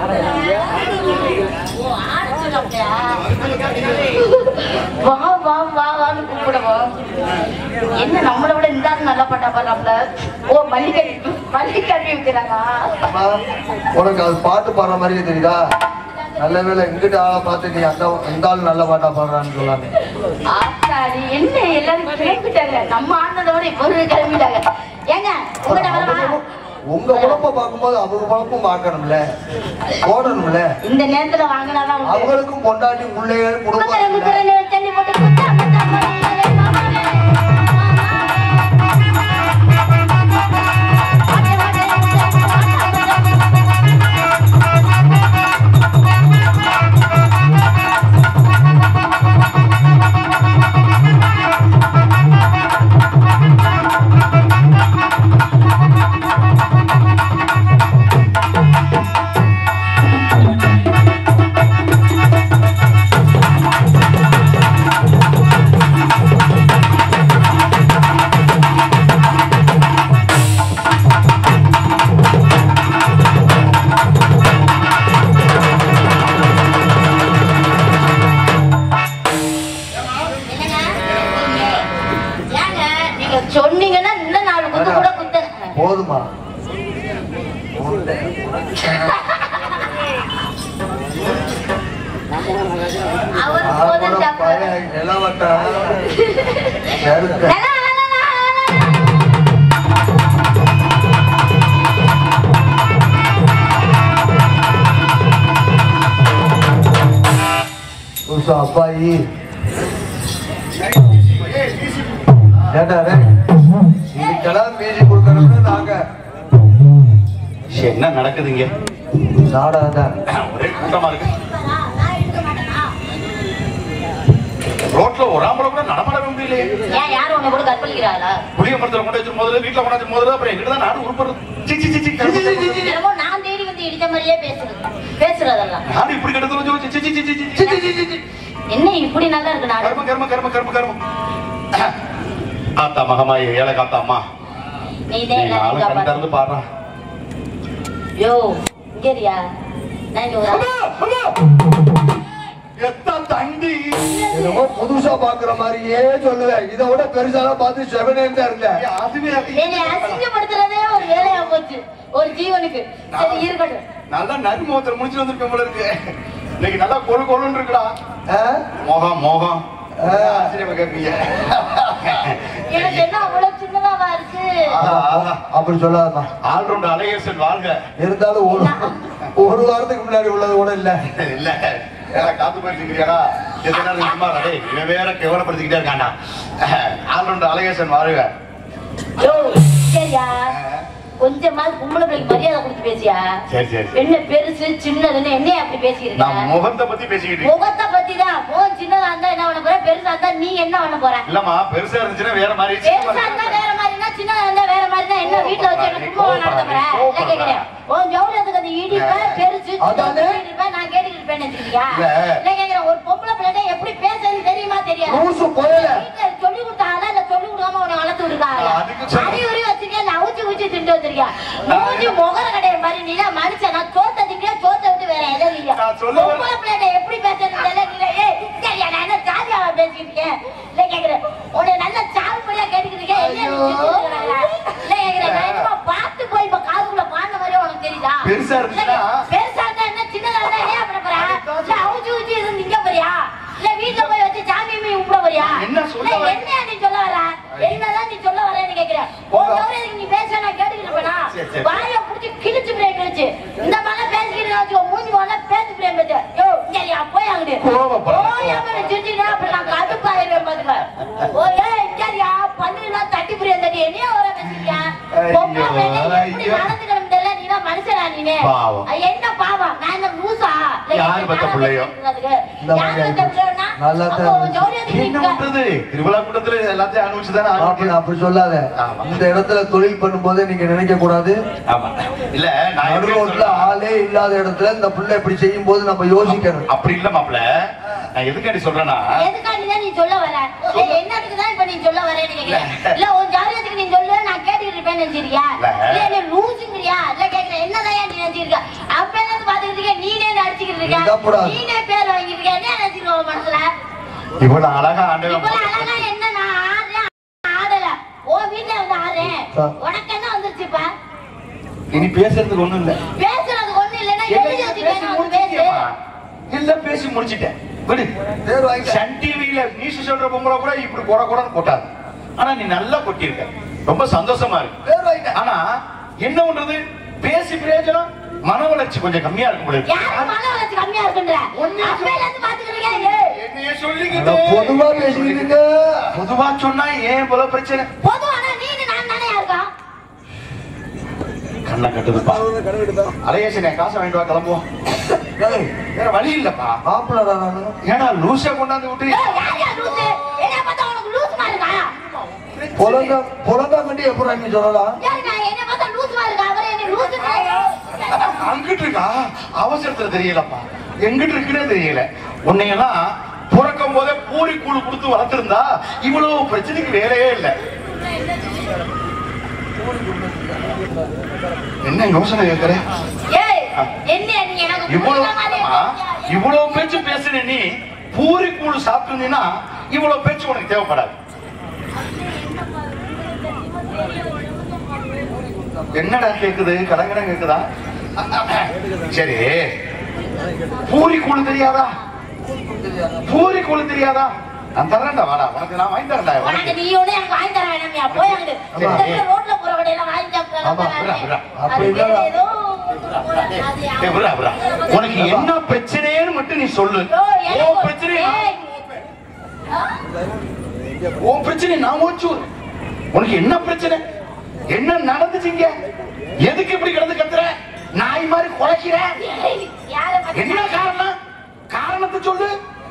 ஓ, ஆட சொன்னாப்லையா? வா வா வா வான்னு கூப்பிடுவோம் என்ன நம்மளை விட இந்த ஆள் நல்லா பாட்டா பாடுறாப்ல ஓ மல்லிகை மல்லிகாட்டி வைக்கிறாங்க அம்மா, உனக்கு அது பாட்டு பாடுற மாதிரியே தெரியுதா நல்ல வேளை எங்கிட்ட ஆளை பார்த்து நீ அந்த அந்த ஆள் நல்ல பாட்டா பாடுறான்னு சொல்லாங்க ஆத்தாடி என்ன எல்லாரும் கிளம்பிட்டாங்க நம்ம ஆனதோட இவரு கிளம்பிட்டாங்க ஏங்க உங்கள்கிட்ட வரவா உங்க உழப்ப பார்க்கும்போது அவங்க உழப்பும் பார்க்கணும்ல போடணும்ல இந்த நேரத்துல வாங்கினாதான் உண்டு. அவங்களுக்கும் பொண்டாட்டி பிள்ளைகள் குடும்பம் குக்கரை இருக்குல்ல. குக்கரை தண்ணி போட்டு குத்தா குத்தா போடுறாங்களே, மாமாவே. ஏங்க, நீங்க சொன்னீங்கன்னா இன்னும் நாலு குத்து கூட குத்தேன் போதுமா அவர் போதும் தப்பு. நிலவட்டா நெருக்க நல்லா, நல்லா, நல்லா, நல்லா. புதுசா அப்பாயி ஏண்டா ரே இதுக்கெல்லாம் மீதி கொடுக்கணும்னு நாங்க என்ன நடக்குதுங்க நாடகம் தான் ஒரே கூட்டமா இருக்கு நான் எடுக்க மாட்டேனா? ரோட்ல ஒரு ஆம்பளை கூட நடமாடவே முடியலையே ஏன் யாரும் உன்னை கூட கற்பழிக்கிறாளா புளிய மரத்துல கொண்டு வச்சு முதல்ல வீட்டுல கொண்டாச்சு முதல்ல அப்புறம் எங்கிட்ட தான் நாடு உருப்படுறது சி, சி, சி, சி, கருமம், கருமம், கருமம். என்னமோ நான் தேடி வந்து இடிச்ச மாதிரியே பேசுறது பேசுறதெல்லாம் நாடு இப்படி கிடத்துல சி, சி, சி, சி, சி, சி, சி, சி, சி, சி. என்ன இப்படி நல்லா இருக்கு நாடு கர்ம கர்ம கர்ம கர்ம கர்மம் ஆத்தா மகமாயி ஏழை காத்தா அம்மா நீ நீ தான் ஆளு எல்லாரையும் கண் காப்பாத்து. திறந்து பாடுறா யோ இங்கேரியா நான் இங்க ஒரு அம்மா, அம்மா. எத்தா தண்டி என்னமோ புதுசா பாக்குற மாதிரியே சொல்லுவேன் இதை விட பெருசாலாம் பார்த்து செவனே தான் இருந்தேன் அதுவே என்னை அசிங்கப்படுத்துறதே ஒரு வேலையா போச்சு ஒரு ஜீவனுக்கு சரி இருக்கட்டும் நல்லா நரிமுகத்தில் முடிச்சு வந்திருக்கேன் போல இருக்கு இன்னைக்கு நல்லா கொழு கொழுன்னு இருக்குடா ஆ? மோகம் மோகம் ஆ. ஆச்சரியமா கேட்பீங்க எனக்கு என்ன அவ்வளவு சின்னதாவா இருக்கு அப்படி சொல்லாதம்மா ஆல்ரவுண்ட் அலையேசன் வாழ்க இருந்தாலும் ஒரு ஒரு வாரத்துக்கு முன்னாடி உள்ளது கூட இல்ல இல்ல ஏடா, காத்து போயிருக்கீங்களா எத்தனை நாள் இருக்குமா டேய் இவன் வேற கேவலப்படுத்திக்கிட்டே இருக்காண்டா ஆல்ரவுண்ட் அலையேசன் வாழ்க யோ சரியா கொஞ்சமாவது பொம்பளை பிள்ளைக்கு மரியாதை கொடுத்து பேசியா சரி சரி சரி என்ன பெருசு சின்னதுன்னு என்னைய அப்படி நான் பேசியிருக்க முகத்தை பத்தி பேசிக்கிட்டு இருக்கேன். முகத்தை பத்தி தான் முகம் சின்னதா இருந்தா என்ன பண்ண போற பெருசா இருந்தா நீ என்ன பண்ண போற இல்லம்மா பெருசா இருந்துச்சுன்னா வேற மாதிரி பெருசா இருந்தா வேற மாதிரினா சின்னதா இருந்தா வேற மாதிரி தான் என்ன வீட்டுல வச்சு என்ன குடும்பம் நடத்த போற என்ன கேக்குறேன் உன் ஜவுளத்துக்கு அந்த இடிப்ப பெருசு அதானே? இடிப்ப நான் கேட்டுக்கிட்டு இருப்பேன்னு வச்சுக்கிட்டியா இல்ல. என்ன கேக்குறேன் ஒரு பொம்பளை பிள்ளை எப்படி பேசுறது தெரியுமா தெரியாது ரூசு போயல வீட்டுல சொல்லி கொடுத்தாங்களா இல்ல சொல்லி கொடுக்காம உன்னை வளர்த்து விடுறாங்களா அதுக்கு சொல்ல- அறிவுரி வச்சிருக்கியா இல்ல அவுச்சு ஊச்சி திண்டு வச்சிருக்கியா மூஞ்சி முகர கடைய மாதிரி நீ தான் மனுஷன் நான் சோத்த திங்கியா சோத்த விட்டு வேற எதை இல்லையா நான் சொல்ல வர- பொம்பளை பிள்ளை எப்படி பேசுறது தெரியல நீ ஏய் சரியா நான் என்ன ஜாலியாவா பேசிட்டு இருக்கேன் இல்ல கேக்குறேன் உன்னை நல்ல சால்படியா கேட்டுக்கிட்டு இருக்கேன் என்ன நீ ஐயோ. சுத்திட்டு இருக்கறா? இல்ல கேக்குறேன் நான் என்னமோ பார்த்து போய் இப்ப காதுக்குள்ள பாண்ட மாதிரியே உனக்கு தெரியுதா பெருசா இருந்துச்சுன்னா? இல்ல, பெருசா இருந்தா என்ன சின்னதா இருந்தா என்ன பண்ண போற இல்ல அவுச்சு ஊச்சி இருந்து நிக்க போறியா இல்ல வீட்டுல போய் வச்சு சாமி மீ கும்பிட போறியா என்ன சொல்ல இல்ல, வர? என்ன நீ சொல்ல வர என்னதான் நீ சொல்ல வரேன்னு கேக்குறேன் உன் தவிர இதுக்கு நீ பேச நான் கேட்டுக்கிட்டு இருப்பேனா சரி, சரி. வாயை புடிச்சு கிழிச்சு பிரேக் கிழிச்சு இந்த மாதிரி பேசிக்கிட்டு வச்சுக்கோ மூஞ்சி போனா பேச்சு பிரேம் பேச்சு யோ இங்கயா போய் அங்கிட்டு கோவப்படாத. ஓயாம நீ சிரிச்சுக்கிட்டா அப்புறம் நான் கடுப்பாயிருவேன் பாத்துக்க ஓ ஏ இங்கயா பல்லுலாம் தட்டி புரியும் தட்டி என்னையா வர பேசிக்கியா ஐயோ, பொம்பளை பிள்ளைங்க எப்படி ஐயோ. நடந்துக்கணும் தெரியல நீ தான் மனுஷனா நீனே பாவம். அது என்ன பாவம் நான் என்ன லூசா இல்ல, யார் என்ன பெத்த நானா பிள்ளையோ? பேசிக்கிறதுக்கு? இந்த யார் மாதிரி பெத்த பிள்ளைன்னா? நல்லா தான் அப்போ உன் இருந்துச்சு. ஜோடியத்துக்கு என்ன நிக்க- பண்றது திருவிழா கூட்டத்துல எல்லாத்தையும் அனுபவிச்சுதானே அப்படி ஆகணும். அப்படி சொல்லாத ஆமா. இந்த இடத்துல தொழில் பண்ணும்போது நீங்க நினைக்க கூடாது ஆமா இல்ல நான் எப்படி நடுரோட்ல சொல்றேன்? ஆளே இல்லாத இடத்துல இந்த புள்ள இப்படி செய்யும் போது நம்ம யோசிக்கணும் அப்படி இல்ல மாப்ள நான் எதுக்காண்டி சொல்றேன்னா எதுக்காண்டிதான் நீ சொல்ல வர ஏய், என்னத்துக்கு தான் இப்ப நீ சொல்ல வரேன்னு கேக்குறேன் இல்ல உன் ஜாதகத்துக்கு நீ சொல்லுவ நான் கேட்டுக்கிட்டு இருப்பேன்னு நினைச்சிருக்கியா இல்ல. இல்ல நீ லூசுங்கிறியா இல்ல கேக்குறேன் என்னதான் நீ நினைச்சிருக்க அப்ப என்ன பாத்துக்கிட்டு இருக்க இருக்க இந்தா போடா. நீனே பேர் வாங்கியிருக்க என்ன நினைச்சிருக்க உன் மனசுல இவ்வளவு அழகா ஆண்டவன் இவ்வளவு அழகா என்ன நான் ஆடுறேன் ஆடல உன் வீட்டுல வந்து ஆடுறேன் ஆ. உனக்கு என்ன வந்துருச்சுப்பா இனி பேசுறதுக்கு ஒண்ணும் இல்ல பேசுறது ஒண்ணு இல்லைன்னா இல்ல, எழுதி இல்ல, வச்சு பேசி வேணும் வந்து பேசு முடிச்சிட்டியேம்மா. இல்ல பேசி முடிச்சிட்டேன் விடு பேர் வாங்கிக்க சன் டிவில நியூஸ் சொல்ற பொம்பளை கூட இப்படி கொட கொடன்னு கொட்டாது ஆனா நீ நல்லா கொட்டியிருக்க ரொம்ப சந்தோஷமா இருக்கு பேர் வாங்கிக்க ஆனா என்ன பண்றது பேசி பிரயோஜனம் மன வளர்ச்சி கொஞ்சம் கம்மியா இருக்கும் போல இருக்கு. யாரு மன வளர்ச்சி கம்மியா இருக்குன்ற ஒண்ணே அப்பையில இருந்து பாத்துக்கிறீங்க ஏய், என்னைய அட, சொல்லிக்கிட்டு பொதுவா பேசிக்கிட்டு பொதுவா சொன்னா ஏன் போல பிரச்சனை பொதுவானா நீனு நான் தானே இருக்கோம் கண்ணை கட்டுதுப்பா அலையேசனே காசை வாங்கிட்டு வா கிளம்புவோம் வேற வழி இல்லப்பா மாப்பிள்ளடா நானு ஏன்னா லூசை கொண்டாந்து விட்டு ஏய், யார் யார் லூசு என்ன பார்த்தா உனக்கு லூசு மாதிரி இருக்கா பொலங்க பொலங்கா கண்டி எப்படி நீ சொல்லலாம் யாருங்க என்ன பார்த்தா லூசு மாதிரி இருக்கா அவரே என்ன லூசு அங்கிட்டு இருக்கா அவசரத்துல தெரியலப்பா எங்கிட்டு இருக்குன்னே தெரியல உன்னையெல்லாம் பிறக்கும் போதே பூரி கூழ் கொடுத்து வளர்த்திருந்தா இவ்வளவு பிரச்சனைக்கு வேலையே இல்லை என்ன யோசனை கேட்கற ஏய் என்ன நீ எனக்கு இவ்வளவு புரியுற மாதிரி ஆமா, பேசுறியா? இவ்வளவு பேச்சு பேசுன நீ பூரி கூழ் சாப்பிட்டுருந்தீங்கன்னா இவ்வளவு பேச்சு உனக்கு தேவைப்படாது என்னடா கேக்குது கடங்கடம் கேக்குதா சரி பூரி கூழ் தெரியாதா பூரி கூழ் தெரியாதா நான் தரேன்டா வாடா உனக்கு நான் வாங்கி தரேன்டா உனக்கு உனக்கு நீ ஒண்ணு எனக்கு வாங்கி தர வேணாம்யா போய் அங்க ஆமா. இந்த ரோட்ல போற வடையெல்லாம் வாங்கி ஆமா, விட்றா, விட்றா. அப்படி அது வேற இல்லடா. ஏதோ போறாங்க. ஏய், விட்றா, விட்றா. உனக்கு என்ன பிரச்சனைன்னு மட்டும் நீ சொல்லு ஐயோ, எனக்கு உன் ஒரு- பிரச்சனை ஏய். ஆ? உன் பிரச்சனை நான் ஓச்சு உனக்கு என்ன பிரச்சனை என்ன நடந்துச்சுங்க எதுக்கு இப்படி கிடந்து கத்துற நாய் மாதிரி குலைக்கிற ஏய், யாரை பத்தி- என்ன காரணம் காரணத்தை சொல்லு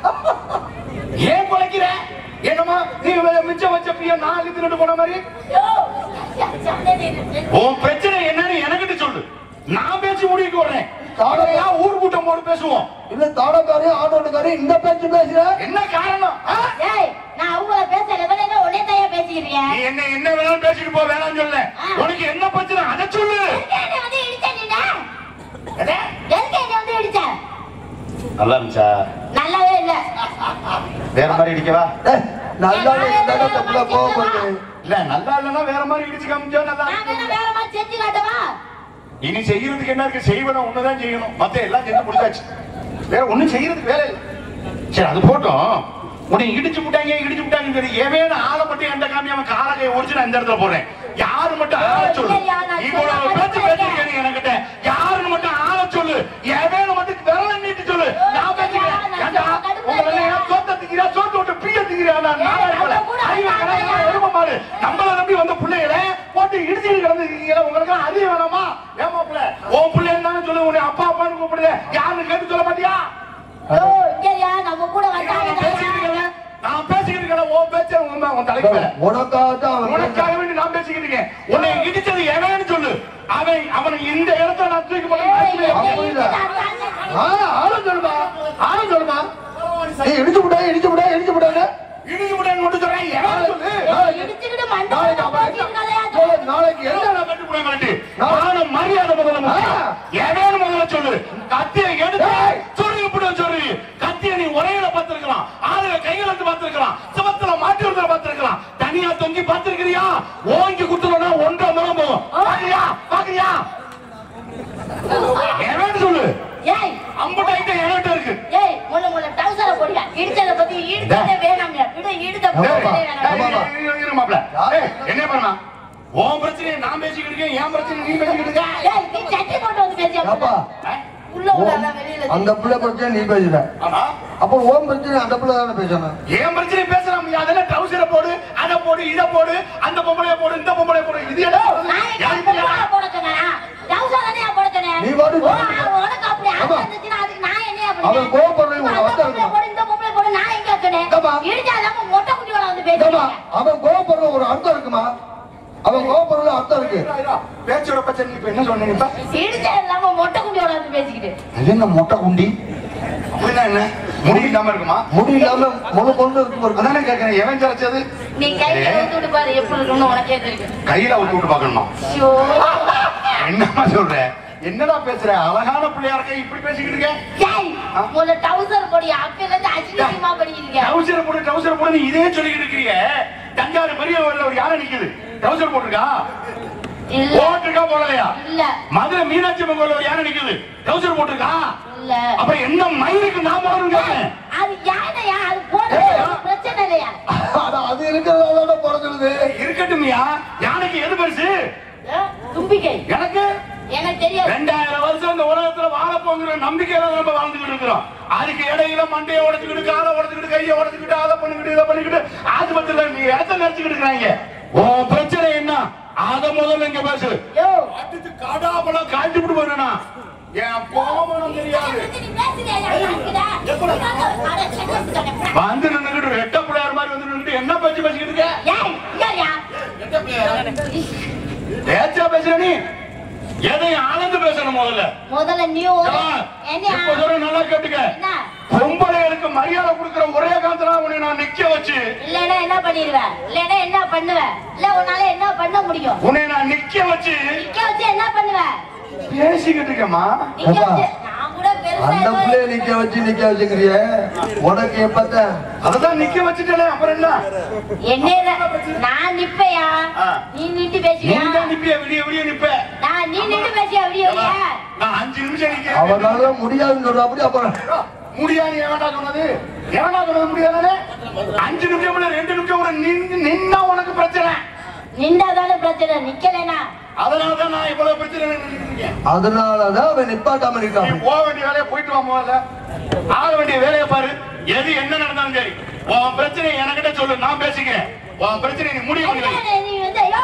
ஏன் குலைக்கிற என்னமா நீ வே- மிச்சம் வச்ச பிய நான் தின்னுட்டு போன மாதிரி ஐயோ, சந்தேகம் இருக்கு. உன் பிரச்சனை என்னன்னு எனக்கிட்ட சொல்லு நான் பேசி முடிவுக்கு வரேன் தாடையா ஊர் கூட்டம் போட்டு பேசுவோம் இல்ல தாடக்காரி ஆட்டோக்காரி இந்த பேச்சு பேசுற என்ன காரணம் ஆ? ஏய், நான் அவங்கள பேசல இவன் என்ன உடனே தயா பேசிக்கிறீங்க நீ என்ன என்ன வேணாலும் பேசிட்டு போ வேணாம்னு சொல்ல உனக்கு என்ன பிரச்சனை அதை சொல்லு எதுக்கு என்னை வந்து இடிச்ச நீங்க? எதே? எதுக்கு என்னை வந்து இடிச்ச? நல்லா இருந்துச்சா நல்லாவே இல்ல வேற மாதிரி இடிக்கவா ஏய், நல்லா இருந்தா தப்புல போகும்போது இல்ல நல்லா இல்லைன்னா வேற மாதிரி இடிச்சு காமிச்சா நல்லா நான் வேணா இருக்கும். வேற மாதிரி செஞ்சு காட்டவா இனி செய்யறதுக்கு என்ன இருக்கு செய்வன ஒண்ணுதான் செய்யணும் மத்த எல்லாம் செஞ்சு முடிச்சாச்சு வேற ஒண்ணும் செய்யறதுக்கு வேலை இல்லை சரி அது போட்டோம் உன்னை இடிச்சு விட்டாங்க இடிச்சு விட்டாங்க சரி எவன் ஆளை மட்டும் எந்த காமியாம கால கை ஒடிச்சு நான் இந்த இடத்துல போடுறேன் யாரு மட்டும் ஆள சொல்லு இல்லையா, நான் இவ்வளவு சொல்ல பேச்சு மாட்டேன். பேசிருக்கேன் என்கிட்ட யாருன்னு மட்டும் ஆள சொல்லு எவன் மட்டும் விரல நீட்டு சொல்லு நான் பேசுகிறேன் நான் ஏண்டா கடுப்பா உங்களை இருக்கேன். ஏன் சோத்த திங்கிறா சோத்த விட்டு பிய திங்கிறா நான் ஏய், நாளா இருக்கல நம்ம கூட அறிவு அண்ணா கிடையாது தான். எரும மாடு நம்மள நம்பி வந்த பிள்ளைகளை போட்டு இடிச்சு கிடந்துருக்கீங்களா உங்களுக்கு அறிவு வேணாமா ஏமாப்ல உன் பிள்ளை என்னன்னு சொல்லு உன்னை அப்பா அப்பான்னு கூப்பிடுது யாருன்னு கேட்டு சொல்ல மாட்டியா ஓ இங்கயா நம்ம கூட வந்தாங்க நான் பேசிக்கிட்டு இருக்கேன் நான் பேசிக்கிட்டு இருக்கேன் உன் பேச்ச உன் உன் தலைக்கு மேல உனக்காக தான் அவன் உனக்காக பேசுறான். வேண்டி நான் பேசிக்கிட்டு இருக்கேன் உன்னை இடிச்சது எவன்னு சொல்லு அவன் அவனை இந்த இடத்துல நான் தூக்கி போட்டு அப்படி இல்ல. ஆ, ஆளும் சொல்லுமா ஆளும் சொல்லுமா நீ இடிச்சு விட இடிச்சு விட இடிச்சு விட இடிச்சு விட்டேன்னு மட்டும் சொல்றேன் எவன் சொல்லு இடிச்சுக்கிட்டு மண்டை நாளைக்கு அப்ப போட்டு இருக்காதயா? என்ன- நாளைக்கு என்ன என்ன கட்டு போட மாட்டேன் நான் மரியாதை முதல்ல முக்கியம். எவன்னு முதல்ல சொல்லு கத்தியை எடுத்து ஏய். சொல்லி இப்படி சொல்லு கத்தியை நீ உரையில பார்த்திருக்கலாம் ஆளுல கையில இருந்து பார்த்திருக்கலாம் சிவத்துல மாட்டி விடுறத பார்த்திருக்கலாம் தனியா தொங்கி பார்த்திருக்கிறியா ஓங்கி குத்துனா ஒன்றரை மரம் போகும் பாக்குறியா பாக்குறியா எவன்னு சொல்லு ஏய் அம்பட்டு ஐட்டம் என்கிட்ட இருக்கு ஏய் முள்ள முள்ள டவுசரை போடுங்க இடிச்சத பத்தி இடிச்சதே வேணாம்யா விட இடிச்ச டேய், போடவே டேய், வேணாம் ஆமாப்பா. இரு, இரு, இரு, மாப்ள. டேய், என்ன பண்ணா உன் பிரச்சனையை நான் பேசிக்கிட்டு இருக்கேன் என் பிரச்சனை நீ பேசிக்கிட்டு இருக்க ஏய் நீ சட்டி போட்டு வந்து பேசியா ஏப்பா உள்ள உள்ள வெளியில அந்த பிள்ளை பிரச்சனை நீ பேசுற ஆமா அப்போ ஓம் பிரச்சனை அந்த பிள்ளை தானே பேசணும் என் பிரச்சனை பேசலாம் அதெல்லாம் ட்ரௌசரை போடு அதை போடு இதை போடு அந்த பொம்பளைய போடு இந்த பொம்பளைய போடு இது என்ன நான் எங்க யாருக்கு தெரியும்? பொம்பளை போட சொன்னேனா? டவுசர் தானே போட சொன்னேன். நீ பாட்டு ஓ, ஆ, உனக்கு அப்படி ஆசை ஆமா. இருந்துச்சுன்னா அதுக்கு நான் என்னையா அவன் பண்ணுவேன்? கோவப்படுறது இப்ப ஒரு அந்த அர்த்தம் பொம்பளை இருக்குமா? போடு, இந்த பொம்பளை போடு, நான் எங்க சொன்னேன்? ஆமா. இடிச்சாதாம மொட்டை குட்டியோட வந்து ஏம்மா, பேசுறீங்க. அவன் கோவப்படுற ஒரு அர்த்தம் இருக்குமா அவன் கோவப்படுறது அர்த்தம் இருக்கு இதா, இதா. பேச்சோட பிரச்சனை இப்ப என்ன சொன்னீங்க இப்ப? இடிச்சா இல்லாம மொட்டை குட்டியோட வந்து பேசிக்கிட்டு. அது என்ன மொட்டை குண்டி அப்படின்னா என்ன முடி இல்லாம இருக்குமா முடி இல்லாம முழு கொண்டு இருக்கும் ஒரு அதானே கேட்கிறேன் எவன் சரைச்சது நீ கையில ஊத்தி விட்டு பாரு எப்படி இருக்கும்னு உனக்கே தெரியும். கையில ஊத்தி விட்டு பார்க்கணுமா ஐயோ. என்னமா சொல்ற என்னடா பேசுற அழகான பிள்ளையா இருக்க இப்படி பேசிக்கிட்டு இருக்க ஏய் முதல்ல டவுசர் போடி அப்பையில இருந்து அசிங்கமா படிக்கிறீங்க டவுசர் போடு டவுசர் போடு நீ இதே சொல்லிக்கிட்டு இருக்கிறீங்க தஞ்சாவூர் பெரிய ஊர்ல ஒரு யானை நிக்குது டவுசர் போட்டிருக்கா இல்ல போட்டிருக்கா போடலையா இல்ல மதுரை மீனாட்சி மங்கோல ஒரு யானை நிக்குது டவுசர் போட்டிருக்கா இல்ல அப்புறம் என்ன மயிலுக்கு நான் போடணும் கேட்டேன் அது யானையா அது போடுறது ஏய். ஒரு பிரச்சனை இல்லையா அது அது இருக்கிறதால பிறந்துருது இருக்கட்டும்யா யானைக்கு எது பெருசு ஏ, தும்பிக்கை எனக்கு எனக்கு தெரியாது ரெண்டாயிரம் வருஷம் இந்த உலகத்துல வாழ போங்கிற நம்பிக்கையில நம்ம வாழ்ந்துகிட்டு இருக்கிறோம் அதுக்கு இடையில மண்டையை உடைச்சுக்கிட்டு காலை உடைச்சுக்கிட்டு கையை உடைச்சுக்கிட்டு அதை பண்ணிக்கிட்டு இதை பண்ணிக்கிட்டு ஆஸ்பத்திரியில நீ இடத்த நினைச்சுக்கிட்டு இருக்கிறாங்க உன் பிரச்சனை என்ன அத முதல்ல இங்க பேசு யோ அடிச்சு காடாப்பெல்லாம் காய்ச்சி விட்டு போயிடனா என் கோமனம் தெரியாது வந்து நின்னுக்கிட்டு ரெட்ட பிள்ளையார் மாதிரி வந்து நின்னுட்டு என்ன பேச்சு பேசிக்கிட்டு இருக்க ஏய், இங்கயா? பேச்சா பேசுற நீ எதையும் ஆனந்து பேசணும் முதல்ல முதல்ல நீ ஒரு- இப்ப என்ன சொல்ற நல்லா கேட்டுக்க என்ன? பொம்பளைகளுக்கு மரியாதை கொடுக்கிற ஒரே காலத்துல உன்னை நான் நிக்க வச்சு இல்லைன்னா என்ன பண்ணிடுவ இல்லைன்னா என்ன பண்ணுவ இல்ல உன்னால என்ன பண்ண முடியும் உன்னை நான் நிக்க வச்சு நிக்க வச்சு என்ன பண்ணுவ பேசிக்கிட்டு இருக்கேம்மா நிக்க அப்பா, வச்சு நான் கூட பெருசா அந்த ஏதோ- பிள்ளைய நிக்க வச்சு நிக்க வச்சுக்கிறிய உனக்கு எப்பத்த அததான் நிக்க வச்சுட்டே அப்புறம் என்ன என்ன இத- நான் நிப்பையா ஆ. நீ நின்று நீ பேசுவியா தான் நிப்பிய விடிய விடிய நிப்ப நான் நீ நின்று பேசியா அப்படியே நான் அஞ்சு நிமிஷம் நிக்க அவனால முடியாதுன்னு சொல்ற அப்படி அப்புறம் முடியாது எவன்டா சொன்னது எவன்டா சொன்னது முடியாது அஞ்சு நிமிஷம் இல்ல ரெண்டு நிமிஷம் கூட நின்னு நின்னா உனக்கு பிரச்சனை நின்றாதானே பிரச்சனை நிக்கலைனா அதனாலதான் நான் இவ்வளவு பிரச்சனை நின்னுட்டு இருக்கேன் அதனாலதான் அவன் நிப்பாட்டாம நீ இருக்கான் போக வேண்டிய வேலையை போயிட்டு வா முதல்ல ஆக வேண்டிய வேலையை பாரு எது என்ன நடந்தாலும் சரி உன் பிரச்சனை என்கிட்ட சொல்லு நான் பேசிக்கிறேன் உன் பிரச்சனை நீ முடிவு பண்ணி வை. நீ வந்து ஐயோ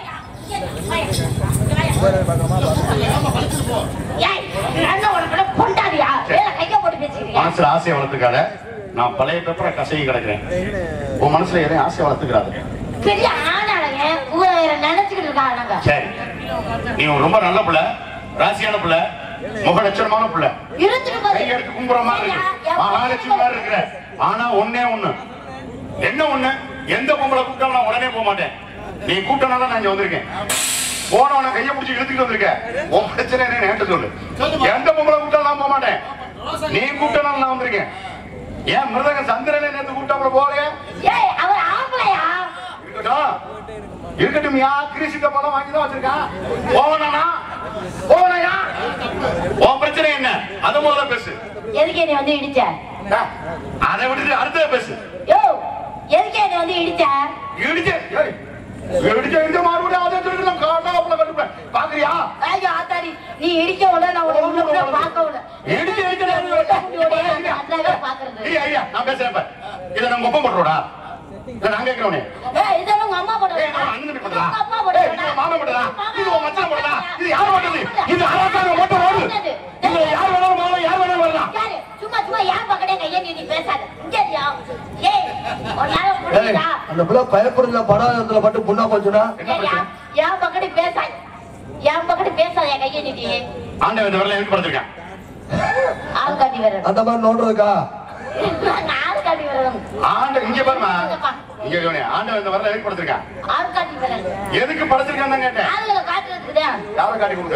ஏய், என்ன உனக்கு பொண்டாடியா வேலை கைய போட்டு பேசிக்கிறீங்க மனசுல ஆசையை வளர்த்துக்காத நான் பழைய பேப்பரை கசையும் கிடக்குறேன் உன் மனசுல எதையும் ஆசையை வளர்த்துக்கிறாது பெரிய ஆனாலங்க உங்களை நினைச்சுக்கிட்டு இருக்காங்க சரி நீ ரொம்ப நல்ல பிள்ளை ராசியான பிள்ளை முக லட்சணமான பிள்ளை இருந்துட்டு போது கை எடுத்து கும்புற மாதிரி இருக்கு மகாலட்சுமி மாதிரி இருக்கிற ஆனா ஒண்ணே ஒண்ணு என்ன ஒண்ணு எந்த பொம்பளை கூப்பிட்டாலும் நான் உடனே போக மாட்டேன் நீ கூப்பிட்டனால நான் இங்க வந்திருக்கேன் போனவன கையை பிடிச்சி இழுத்துட்டு வந்திருக்க உன் பிரச்சனை என்ன என்கிட்ட சொல்லு எந்த பொம்பளை கூப்பிட்டாலும் நான் போக மாட்டேன் நீ கூப்பிட்டனால நான் வந்திருக்கேன் ஏன் மிருதங்க சந்திரனை நேத்து கூப்பிட்டாப்புல போகலையே ஏய் அவர் ஆம்பளையா இருக்கட்டும் இருக்கட்டும் யா கிரிசிக்க பணம் வாங்கி தான் வச்சிருக்கான் போவனா போவனையா உன் பிரச்சனை என்ன அத முதல்ல பேசு எதுக்கு நீ வந்து இடிச்ச ஆ, அதை விட்டுட்டு அடுத்தத பேசு யோ எதுக்கு நீ வந்து இடிச்ச இடிச்சு ஏய், இடிச்சு இடிச்சு மறுபடியும் அதை திருட்டு நான் காட்டாப்புல கட்டுப்பேன் பாக்குறியா ஐயோ ஆத்தாடி நீ இடிக்க விட நான் உன்னை உள்ள கூட பார்க்க விட இடிச்சு இடிச்சு அதாவே பாக்குறது ஐயா ஐயா நான் பேசுறேன் இப்ப. இதை நம்ம ஒப்பம் பண்றோடா இதை நான் கேட்கிறவனே ஏய் இதெல்லாம் உங்க அம்மா போடுறா ஏய், நான் அண்ணன் பண்றதா? உங்க அம்மா ஏய், இது உன் மாமன் பண்றதா? இது உன் மச்சான் பண்றதா? இது யார் பண்றது? இது அரசாங்கம் மட்டும் ஓடு. இதுல யார் வேணாலும் போகலாம், யார் வேணாலும் வரலாம். யாரு சும்மா சும்மா ஏன் பக்கத்தே கையை நீட்டி பேசாத இங்க இருயா. ஏய் ஒரு நேரம் ஏய், புரியுதா அந்த பிள்ளை பயப்படுறதுல படாதத்துல மட்டும் புண்ணா போச்சுன்னா என்ன பிரச்சனை? என் பக்கத்து பேசாத என் பக்கத்து பேசாத என் கையை நீட்டி ஆண்டவன் இந்த வரல எதுக்கு படுத்திருக்கான்? ஆள் காட்டி வரணும் அந்த மாதிரி நோண்டுறதுக்கா நாங்க ஆள் காட்டி வரணும் ஆண்ட- இங்க பாரும்மா. இங்க கவனி. ஆண்டவன் இந்த வரல எதுக்கு படுத்திருக்கான்? ஆள் காட்டி வரணும் எதுக்கு படுத்திருக்கான்னு தான் கேட்டேன். ஆளுகளை காட்டுறதுக்குதான் யாரை காட்டி கொடுக்க?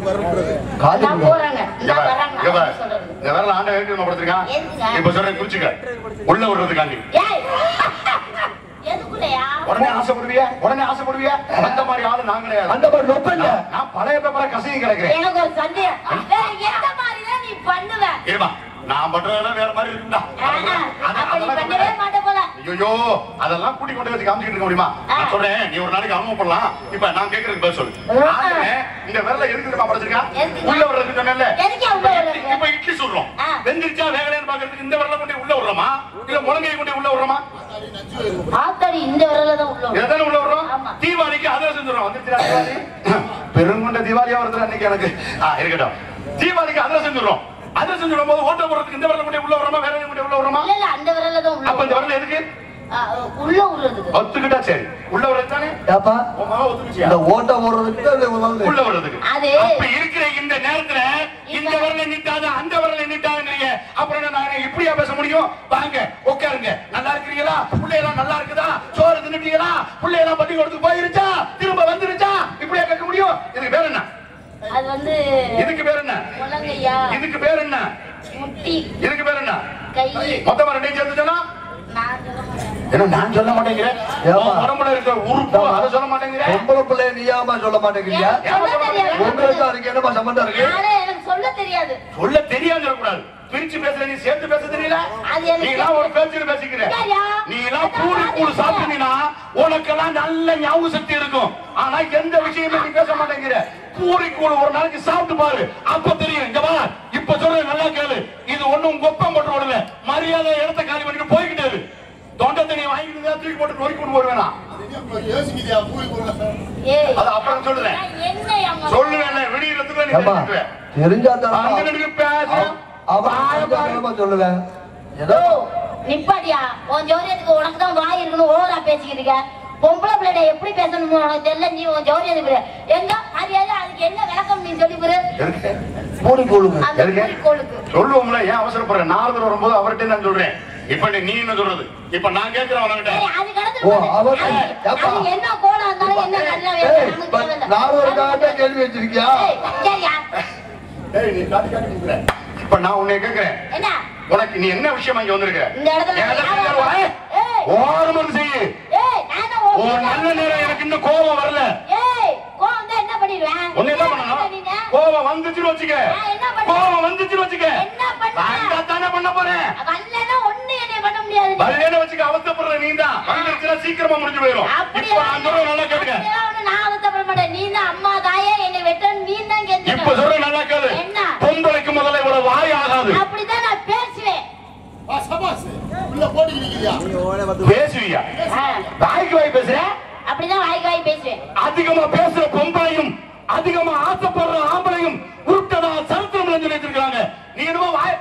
காட்டி நான் கொடுங்க. போறாங்க இங்க நான் பாரு, வராங்க இங்க பாரு. அப்படின்னு சொல்றது இந்த வரல ஆண்டவன் எதுக்கு நம்ம படுத்திருக்கான்? எதுக்குங்க? இப்ப சொல்றேன் குறிச்சுக்க. உள்ள விடுறதுக்காண்டி. ஏய் எதுக்குள்ளயா உடனே ஆசைப்படுவியா உடனே ஆசைப்படுவியா அந்த மாதிரி ஆளு நான் கிடையாது அந்த மாதிரி நொப்ப இல்ல நான் நான் பழைய பேப்பரை கசையும் கிடக்குறேன் எனக்கு ஒரு சந்தேகம் வேற எந்த மாதிரிதான் நீ பண்ணுவ இருமா நான் பண்றதெல்லாம் வேற மாதிரி இருக்குடா ஆஹா, அப்ப நீ பண்ணவே மாட்ட போல ஐயோ அதெல்லாம் கூட்டி கொண்டு வச்சு காமிச்சிட்டு இருக்க முடியுமா நான் சொல்றேன் நீ ஒரு நாளைக்கு அனுபவம் பண்ணலாம் இப்ப நான் கேக்குறதுக்கு பதில் சொல்லு ஆ. ஆண்டவன் இந்த விரல எதுக்கு தெரியுமா படைச்சிருக்கான் எதுக்கு? உள்ள வர்றதுக்கு சொன்னேன்ல எதுக்கு உள்ள வர்றது? இப்ப இட்லி சொல்றோம் ஆ. வெந்திருச்சா வேகலைன்னு பாக்குறதுக்கு இந்த விரல கொண்டு உள்ள விடுறோமா இல்ல முழங்கையை கொண்டு உள்ள விடுறோமா ஆத்தாடி இந்த விரல தான் உள்ள விடும். எதான உள்ள விடுறோம் ஆமா. தீபாவளிக்கு அதிரசம் செஞ்சுறோம் வந்துருச்சா தீபாவளி பெருங்கொண்ட தீபாவளியா வருது அன்னைக்கு எனக்கு ஆ இருக்கட்டும் தீபாவளிக்கு அதிரசம் செஞ்சுறோம் அதிரசம் செஞ்சுடும் போது ஓட்ட போடுறதுக்கு இந்த விரல கொண்டு உள்ள விடுறோமா வேற எதுவும் கொண்டு உள்ள விடுறோமா இல்ல இல்ல அந்த விரல தான் உள்ள அப்ப இந்த விடும். விரல எதுக்கு ஆ, உள்ள விடுறதுக்கு ஒத்துக்கிட்டா சரி உள்ள வர்றது தானே ஏப்பா உன் மகன் ஒத்துக்குச்சியா இந்த ஓட்ட ஓடுறதுக்கு தான் இது வந்து உள்ள வர்றதுக்கு அது அப்ப இருக்கிற இந்த நேரத்துல இந்த விரல நிட்டாத அந்த விரல நிட்டாதீங்க அப்புறம் நான் இப்படியா பேச முடியும் வாங்க உட்காருங்க நல்லா இருக்கிறீங்களா பிள்ளையெல்லாம் நல்லா இருக்குதா சோறு தின்னுட்டீங்களா பிள்ளையெல்லாம் பள்ளி கொடுத்து போயிருச்சா திரும்ப வந்துருச்சா இப்படியா கேட்க முடியும் இதுக்கு வேற என்ன அது வந்து இதுக்கு பேர் என்ன முழங்கையா இதுக்கு பேர் என்ன முட்டி இதுக்கு பேர் என்ன கை மொத்தமா ரெண்டையும் சேர்த்து சொன்னா நான் சொல்ல மாட்டேன் என்ன நான் சொல்ல மாட்டேங்கிறேன் ஏம்மா? உன் உடம்புல இருக்க உறுப்பு அதை சொல்ல மாட்டேங்கிறேன் பொம்பளை பிள்ளைய நீயாமா சொல்ல மாட்டேங்கிறீங்க எனக்கு சொல்ல தெரியாது. உங்களுக்கு அதுக்கு என்னமா சம்பந்தம் இருக்கு நானே எனக்கு சொல்ல தெரியாது சொல்ல தெரியாது சொல்லக்கூடாது பிரிச்சு பேசுற நீ சேர்த்து பேச தெரியல அது எனக்கு நீ எல்லாம் ஒரு பேச்சு பேசிக்கிற ஐயா. நீ எல்லாம் பூரி கூழ் சாப்பிட்டீங்கன்னா உனக்கெல்லாம் நல்ல ஞாபக சக்தி இருக்கும் ஆனா எந்த விஷயமே நீ பேச மாட்டேங்கிற பூரி கூழ் ஒரு நாளைக்கு சாப்பிட்டு பாரு அப்ப தெரியும் இங்க வா இப்ப சொல்றேன் நல்லா கேளு இது ஒண்ணும் கொப்பம் போட்டு விடல மரியாதை இடத்த காலி பண்ணிட்டு போய்கிட்டே இரு தொண்டை தண்ணி வாங்கிட்டு இருந்தா தூக்கி போட்டு நோய் கொண்டு வருவேனா ஏய் அது அப்புறம் சொல்லுறேன் நான் என்ன அம்மா சொல்லுவேன் விடியறதுக்குள்ள நீ ஏமா தெரிஞ்சுக்குவ. தெரிஞ்சா தானே அண்ணனுக்கு பேச அவன் சொல்லுவேன் ஏதோ நிப்பாட்டியா உன் ஜோரியத்துக்கு உனக்கு தான் வாய் இருக்கணும் ஓவரா பேசிக்கிட்டு இருக்க பொம்பளை பிள்ளைட எப்படி பேசணும்னு உனக்கு தெரியல நீ உன் ஜோரியத்துக்கு எங்க மரியாதை அதுக்கு என்ன விளக்கம் நீ சொல்லி கொடு எதுக்கு? பூரி கூழுங்க அந்த எதுக்கு? குறிக்கோளுக்கு சொல்லுவோம்ல ஏன் அவசரப்படுற நாரதர் வரும்போது அவர்கிட்ட நான் சொல்றேன் இப்ப நீ நீ என்ன சொல்றது இப்ப நான் கேட்கிறேன் உனக்கிட்ட சரி, அது கடந்து ஓ, போகுது. அவர் அது- ஏப்பா. அது என்ன கோலம் இருந்தாலும் என்ன கல்ல ஏய், வேணும் நமக்கு பட் தேவையில்ல. நான் ஒரு காட்ட கேள்வி வச்சிருக்கியா ஏய், சரியா? ஏய், நீ காட்டி காட்டி கொடுக்குற. இப்ப நான் உன்னை கேட்கிறேன் என்ன உனக்கு நீ என்ன விஷயமா இங்க வந்திருக்க இந்த இடத்துல என் இடத்துல யாரும் வா. ஏய், ஓரமா செய்யு ஏய், நான் தான் உன் ஓகே. நல்ல நேரம் எனக்கு இன்னும் கோபம் வரல ஏய், கோவம் வந்தா என்ன பண்ணிடுவேன்? உன்னை என்ன என்ன பண்ணணும் பண்ணீங்க? கோபம் வந்துச்சுன்னு வச்சுக்க நான் என்ன பண்ணேன்? கோபம் வந்துச்சுன்னு வச்சுக்க என்ன பண்ணேன்? வந்தா தானே பண்ண போறேன் வரலைன்னா ஒண்ணும் என்னைய பண்ண முடியாது நீ. வரலன்னு வச்சுக்க அவசரப்படுற நீ தான் வந்துருச்சுன்னா சீக்கிரமா முடிஞ்சு போயிடும் இப்ப நான் சொல்றேன் நல்லா கேட்டுக்க அப்படியெல்லாம் ஒண்ணும் நான் அவசரப்பட மாட்டேன். நீ தான் அம்மா தாயே என்னை வெட்டணும் நீ தான் இப்ப கெஞ்சணும். சொல்றேன் நல்லா கேளு என்ன? பொம்பளைக்கு முதல்ல இவ்வளவு வாய் ஆகாது அப்படிதான் நான் பேசுவேன் பேசுவியா ஆ, வாய்க்கு வாய் பேசுற அப்படிதான் வாய்க்கு வாய் பேசுவேன் அதிகமா பேசுற பொம்பளையும் அதிகமா ஆசைப்படுற ஆம்பளையும் உருட்டதா சரித்திரம் சொல்லி வச்சிருக்காங்க நீ என்னமோ வாய்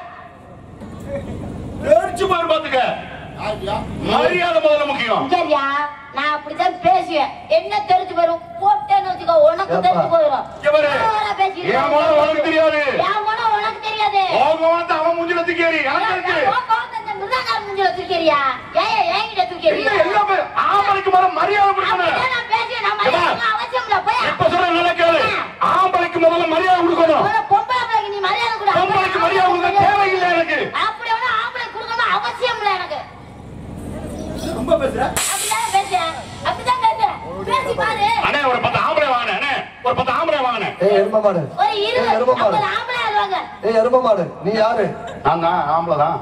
பேச்சு பாரு பாத்துக்க மரியாதை முதல்ல முக்கியம் சரியா நான் அப்படிதான் பேசுவேன் என்ன தெரிஞ்சு போயிரும் போட்டேன்னு வச்சுக்கோ உனக்கு ஏப்பா. தெரிஞ்சு போயிரும் இங்க பாரு. ஓவரா பேசிக்கிட்டு என் மனம் உனக்கு தெரியாது. என் மனம் உனக்கு தெரியாது கோபம் வந்து அவன் மூஞ்சில தூக்கி எனக்கு இருக்கு உன் கோவத்தை இந்த மிருதங்கார மூஞ்சில தூக்கிறியா? ஏன் என்கிட்ட தூக்கிறியா? என்ன எல்லாம் பே- ஆம்பளைக்கு முதல்ல மரியாதை கொடுக்கணும் அப்படிதான் நான் பேசுவேன். நான் ஏப்பா. மரியாதை அவசியம் இல்ல. போய் இப்ப சொல்ற நல்லா கேளு ஆம்பளைக்கு முதல்ல மரியாதை கொடுக்கணும் ஒரு பொம்பளை பிள்ளைக்கு நீ மரியாதை கொடு. பொம்பளைக்கு மரியாதை கொடுக்க தேவையில்லை எனக்கு அப்படி ஒண்ணும் ஆம்பளை கொடுக்கணும் அவசியம் இல்ல எனக்கு ரொம்ப பேசுற அப்படிதான் பேசுறேன் அப்படிதான் பேசுறேன் பேசி பாரு அண்ணே ஒரு பத்து ஆம்பளை வாங்கினேன் அண்ணே ஒரு பத்து ஆம்பளை வாங்கினேன் ஏய் எரும மாடு ஒரு ஏய் இருபது எரும மாடு ஐம்பது ஆம்பளை ஆடுவாங்க ஏய் எரும மாடு நீ யாரு நான் தான் ஆம்பளை தான்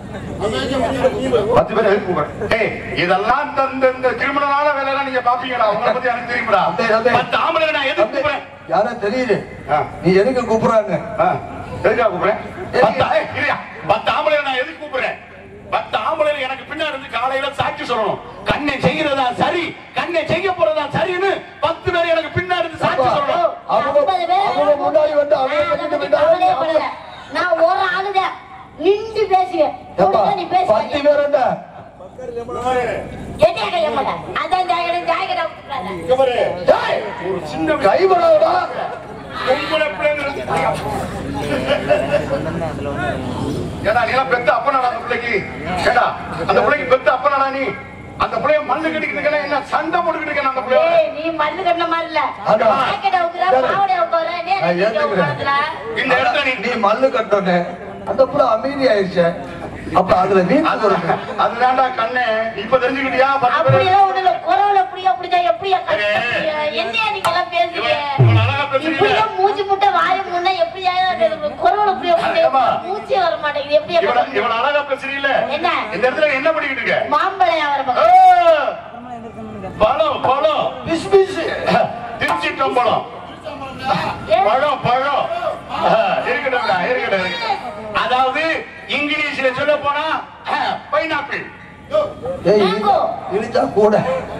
பத்து பேர் எழுப்பி கூப்பிடுறேன். ஏய், இதெல்லாம் இந்த- இந்த இந்த கிரிமினலான வேலையெல்லாம் நீங்க பாப்பீங்கடா உங்களை பத்தி எனக்கு தெரியும்டா அடே, அடே. பத்து ஆம்பளை நான் எதுக்கு தம்பி, கூப்பிடுறேன் யாரோ தெரியுது ஆ. நீ எதுக்கு கூப்பிடுறாங்க ஆ, எதுக்காக கூப்பிடுறேன் பத்து ஏய், இருயா. பத்து ஆம்பளை நான் எதுக்கு கூப்பிடுறேன் பத்து ஆம்பளை எனக்கு பின்னாடி இருந்து காலையில சாட்சி சொல்லணும் கண்ணை செய்யறதா சரி கண்ணை செய்ய போறதா சரின்னு பத்து பேர் எனக்கு பின்னாடி இருந்து சாட்சி அப்பா. சொல்லணும் அவங்க ஐம்பது பேர் அவங்க முன்னாடி வந்து நான் அவங்க அதை கட்டிட்டு பத்தி கவலையே படல. போயிட்டாங்க நான் ஒரு ஆளுதான் நின்று பேசுவேன் ஏப்பா ஒழுங்கா நீ பத்து பேசுவேன் பேர் என்ன என்ன கைய மாட்டேன் அதான் ஜாகிரதை ஜாகிரதை விட்டுறாத. இங்க பாரு. ஏய், ஒரு சின்ன கைபடா பொம்பளை பிள்ளைங்க ஏடா நீ எல்லாம் பெத்த அப்பனாடா அந்த பிள்ளைக்கு ஏடா அந்த பிள்ளைக்கு பெத்த அப்பனாடா நீ அந்த பிள்ளைய மண்ணு கட்டிக்கிட்டு என்ன சண்டை போட்டுக்கிட்டு இருக்கேன் அந்த பிள்ளைய ஏய், நீ மண்ணு கட்டின மாதிரி இல்ல. அடா. ஜாக்கெட்டை உக்குற, சரி. பாவாடையை உக்குற, நீ என்ன நான் செஞ்ச ஏத்துக்கிறேன். உக்காரத்துல? இந்த இடத்துல நீ நீ மல்லு கட்டோன்னு அந்த புள்ள அமைதி ஆயிடுச்சு அப்ப அதுல நீ அது அதுதான்டா கண்ணே இப்ப தெரிஞ்சுக்கிட்டியா பத்து பேரு அப்படியெல்லாம் ஒண்ணும் இல்ல. குரல் எப்படியோ அப்படிதான், எப்படியா ஏய். கத்துறீங்க? என்னையா நீங்க எல்லாம் பேசுறீங்க? இவன் இவன் அழகா பேசுறீங்க இப்படியே மூச்சு முட்டை வாய முன்ன எப்படியா பேசுறது? குரல் எப்படியோ அப்படியே ஏம்மா? மூச்சே வர மாட்டேங்குது எப்படியா இவன பேசுறது? இவன் அழகா பேசுறீல்ல என்ன? இந்த இடத்துல நீ என்ன பண்ணிக்கிட்டு இருக்க மாம்பழம் வியாபாரம் ஆ! பண்றேன். பழம் பழம் பிஸ் பிஸ் திருச்சிட்டம் பழம் ஏன்? பழம் பழம் ஆ, இருக்கட்டும்டா இருக்கட்டும் இருக்கட்டும். அதாவது இங்கிலீஷ்ல சொல்ல போனா பைனாப்பிள் ஏய் மேங்கோ. இழுத்தா கூட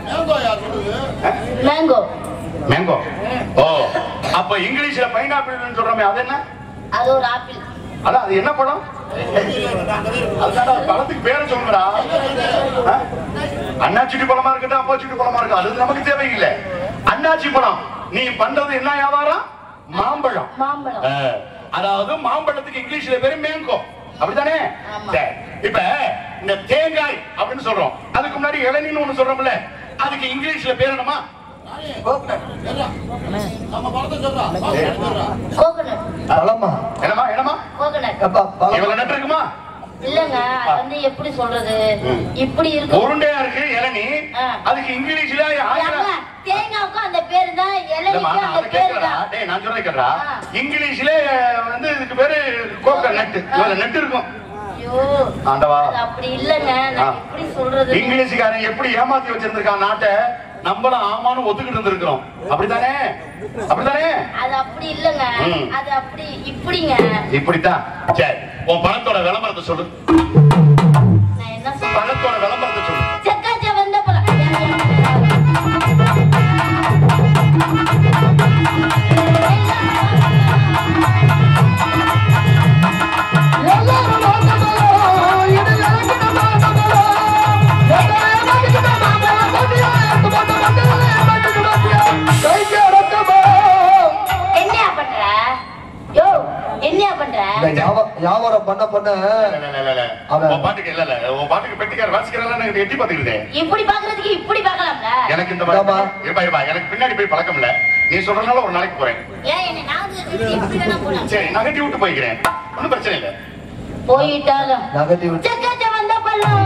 மேங்கோ மேங்கோ ஓ அப்ப இங்கிலீஷ்ல பைனாப்பிள் சொல்றோமே அது என்ன அது ஒரு ஆப்பிள் அதான் அது என்ன பழம் அதுதான்டா அது பழத்துக்கு பேரை சொல்லுங்கடா ஆ? அண்ணாச்சிட்டி பழமா இருக்கட்டும் அப்பாச்சிட்டி பழமா இருக்கும் அது நமக்கு தேவையில்லை அண்ணாச்சி பழம் நீ பண்றது என்ன வியாபாரம் மாம்பழம் மாம்பழம் ஆ, அதாவது மாம்பழத்துக்கு இங்கிலீஷ்ல பேரு மேங்கோ அப்படிதானே ஆமா. சரி. இப்ப இந்த தேங்காய் அப்படின்னு சொல்றோம் அதுக்கு முன்னாடி இளநீன்னு ஒண்ணு சொல்றோம்ல அதுக்கு இங்கிலீஷ்ல பேர் என்னமா கோகனட் பழமா என்னமா என்னமா கோகனட் அப்பா பழம் இவ்வளவு நட்டு இருக்குமா இல்லங்க அது வந்து எப்படி சொல்றது இப்படி இருக்கு உருண்டையா இருக்கு இளநீ ஆ. அதுக்கு இங்கிலீஷ்ல ஆயிரம் ஏங்க, தேங்காவுக்கும் அந்த பேரு தான் இல்லம்மா, இளநிக்கும் நான் அந்த அதை பேரு கேட்கலடா. தான் டேய், நான் சொல்றேன் கேளுடா. ஆ. இங்கிலீஷ்ல வந்து இதுக்கு பேரு கோகோ நட்டு இவ்வளவு நட்டு இருக்கும் ஐயோ ஆண்டவா அது அப்படி இல்லங்க ஆ. நான் எப்படி சொல்றது இங்கிலீஷ்காரன் எப்படி ஏமாத்தி வச்சிருந்திருக்கான் நாட்டை நம்மளும் ஆமான்னு ஒத்துக்கிட்டு இருந்திருக்கிறோம் அப்படித்தானே அப்படித்தானே அது அப்படி இல்லங்க ம். அது அப்படி இப்படிங்க இப்படித்தான் சரி உன் பணத்தோட விளம்பரத்தை சொல்லு நான் என்ன சொல்றேன் பணத்தோட விளம்பரத்தை சொல்லு செக்காச்ச வந்த பழம் என்னையா பண்ற யோ என்னையா பண்ற இந்த வியாபா- வியாபாரம் பண்ண பண்ண இல்ல, இல்ல, இல்ல, இல்ல. அவன். உன் பாட்டுக்கு இல்ல, இல்ல. உன் பாட்டுக்கு பெட்டிக்கார வாசிக்கிறதெல்லாம் நான் எட்டி பார்த்துக்கிட்டேன். இப்படி பாக்குறதுக்கு இப்படி பாக்கலாம்ல எனக்கு இந்த ஆமா. மாதிரி- இருப்பா, இருப்பா. எனக்கு பின்னாடி போய் பழக்கம் இல்ல நீ சொல்றதுனால ஒரு நாளைக்கு போறேன் ஏன் என்ன நான் வந்து இப்படி வேணா போலாம் சரி நகட்டி விட்டு போய்க்கிறேன் ஒண்ணும் பிரச்சனை இல்ல போயிட்டாலும் நகட்டி விட்டு செக்காச்ச வந்த பழம்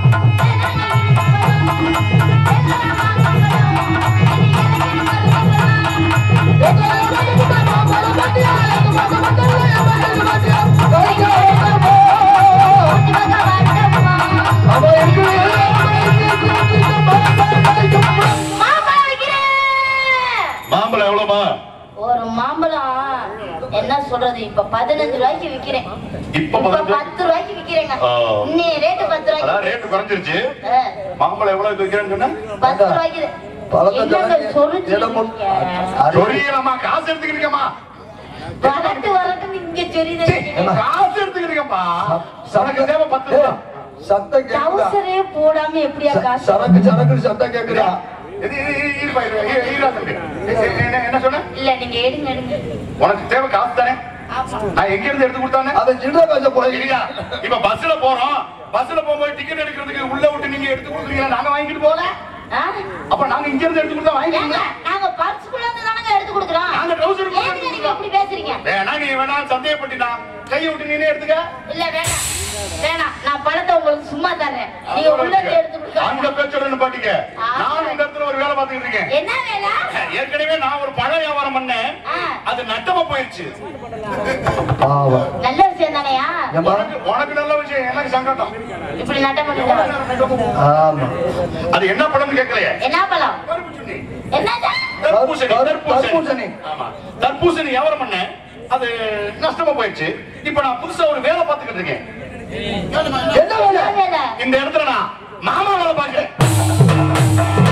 மாம்பழம் வைக்கிறேன் மாம்பழம் எவ்வளவுமா ஒரு மாம்பழம் என்ன சொல்றது இப்ப பதினஞ்சு ரூபாய்க்கு விக்கிறேன் இப்ப இப்ப பதினஞ்சு? பத்து ரூபாய்க்கு விக்கிறேங்க ஆ. இன்னி ரேட்டு பத்து அதான் ரூபாய்க்கு ரேட்டு குறைஞ்சிருச்சு ஆ, மாம்பழம் எவ்வளவு விற்கிறேன்னு சொன்ன பத்து ரூபாய்க்கு பழத்தை என்னங்க தரேன். சொரிஞ்சு இடம் போட்டு- இருக்கீங்க? அரி- சொரியலம்மா காசு எடுத்துக்கிறீங்கம்மா வரட்டு வரட்டு இங்க சொரியுது ஏம்மா? காசு எடுத்துக்கிறீங்கம்மா ச- உனக்கு தேவை பத்து ஏய், ரூபா சத்தம் கேக்குதா டவுசரே போடாம எப்படியா ச- காசு சரக்கு சரக்கு சத்தம் கேக்குதா இது, இது, இது, இருப்பா, இருப்பா, இரு, இருடா தம்பி. இது, என்ன என்ன சொன்ன இல்ல நீங்க எடுங்க எடுங்க உனக்கு தேவை காசு தானே ஆமா நான் எங்க இருந்து எடுத்து கொடுத்தானே அதை சில்லற காசை போய் இல்லையா இப்ப பஸ்ல போறோம் பஸ்ல போகும்போது டிக்கெட் எடுக்கிறதுக்கு உள்ள விட்டு நீங்க எடுத்து கொடுக்குறீங்களா நாங்க வாங்கிட்டு போகல ஆ? அப்ப நாங்க இங்க இருந்து எடுத்து கொடுத்தா ஏங்க, வாங்கிக்கீங்களா நாங்க பர்சுக்குள்ள இருந்து தானங்க எடுத்து கொடுக்குறோம் நாங்க trouser குள்ள ஏங்க எடுத்து நீங்க இப்படி பேசுறீங்க வேணா நீ வேணா சந்தேகப்பட்டுனா கையை விட்டு நீனே எடுத்துக்க இல்ல வேணாம் வேணாம் நான் பழத்தை உங்களுக்கு சும்மா தரேன் நீங்க உள்ள இருந்து எடுத்து அந்த கொடுக்க பேச்சோட நிப்பாட்டிக்க ஆ. நான் இந்த இடத்துல ஒரு வேலை பார்த்துக்கிட்டு இருக்கேன் என்ன வேலை ஏற்கனவே நான் ஒரு பழ வியாபாரம் பண்ணேன் ஆ. அது நட்டமா போயிடுச்சு பாவம் நல்ல விஷயம் தானையா ஏம்மா உனக்கு உனக்கு நல்ல விஷயம் எனக்கு சங்கடம் இப்படி நட்டம் பண்ணிட்டு ஆமா அது என்ன பழம்னு கேட்கலையே என்ன பழம் கருப்பு சுண்ணி. என்னது தர்பூசணி தர்- தர்பூசணி தர்பூசணி. ஆமா தர்பூசணி வியாபாரம் பண்ணேன் அது நஷ்டமா போயிடுச்சு இப்ப நான் புதுசா ஒரு வேலை பார்த்துக்கிட்டு இருக்கேன் என்ன வேலை என்ன வேலை இந்த இடத்துல நான் மாமா வேலை பார்க்கிறேன்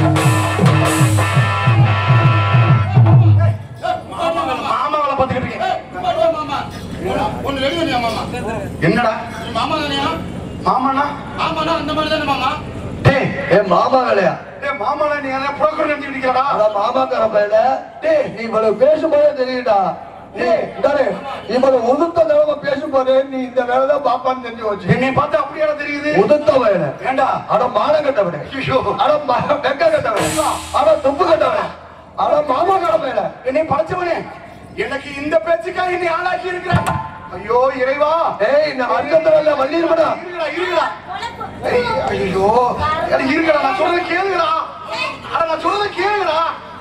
மாமா வேலை பார்த்துக்கிட்டு இருக்கேன் என்னடா மாமானா டேய் ஏ மாமா வேலையா டேய் மாமானா நீ என்ன புரோக்கர் நினைச்சிட்டு இருக்கடா அட மாமாக்கார பையல டேய் நீ இவ்வளவு பேசும்போதே தெரியுடா டேய் இந்தாரு இவ்வளவு உதுத்த நிலம பேசும்போது நீ இந்த வேலை தான் பாப்பான்னு தெரிஞ்சு வச்சு என்னை பார்த்தா அப்படியாடா தெரியுது உதுத்த வேலை ஏண்டா அட மானம் கட்டவனே ஐயோ அட ம- வெக்க கட்டவனே அட துப்பு கட்டவனே அட மாமாக்கார பையல என்னை படைச்சவனே எனக்கு இந்த பேச்சுக்காக நீ ஆளாக்கி இருக்கிறாய் ஐயோ இறைவா ஏய் இந்த அர்த்தத்துல வள்ளிருமடா இருக்குடா இருக்குடா ஏய், ஐயோ அட, இருக்குடா நான் சொல்றத கேளுடா அட நான் சொல்றத கேளுடா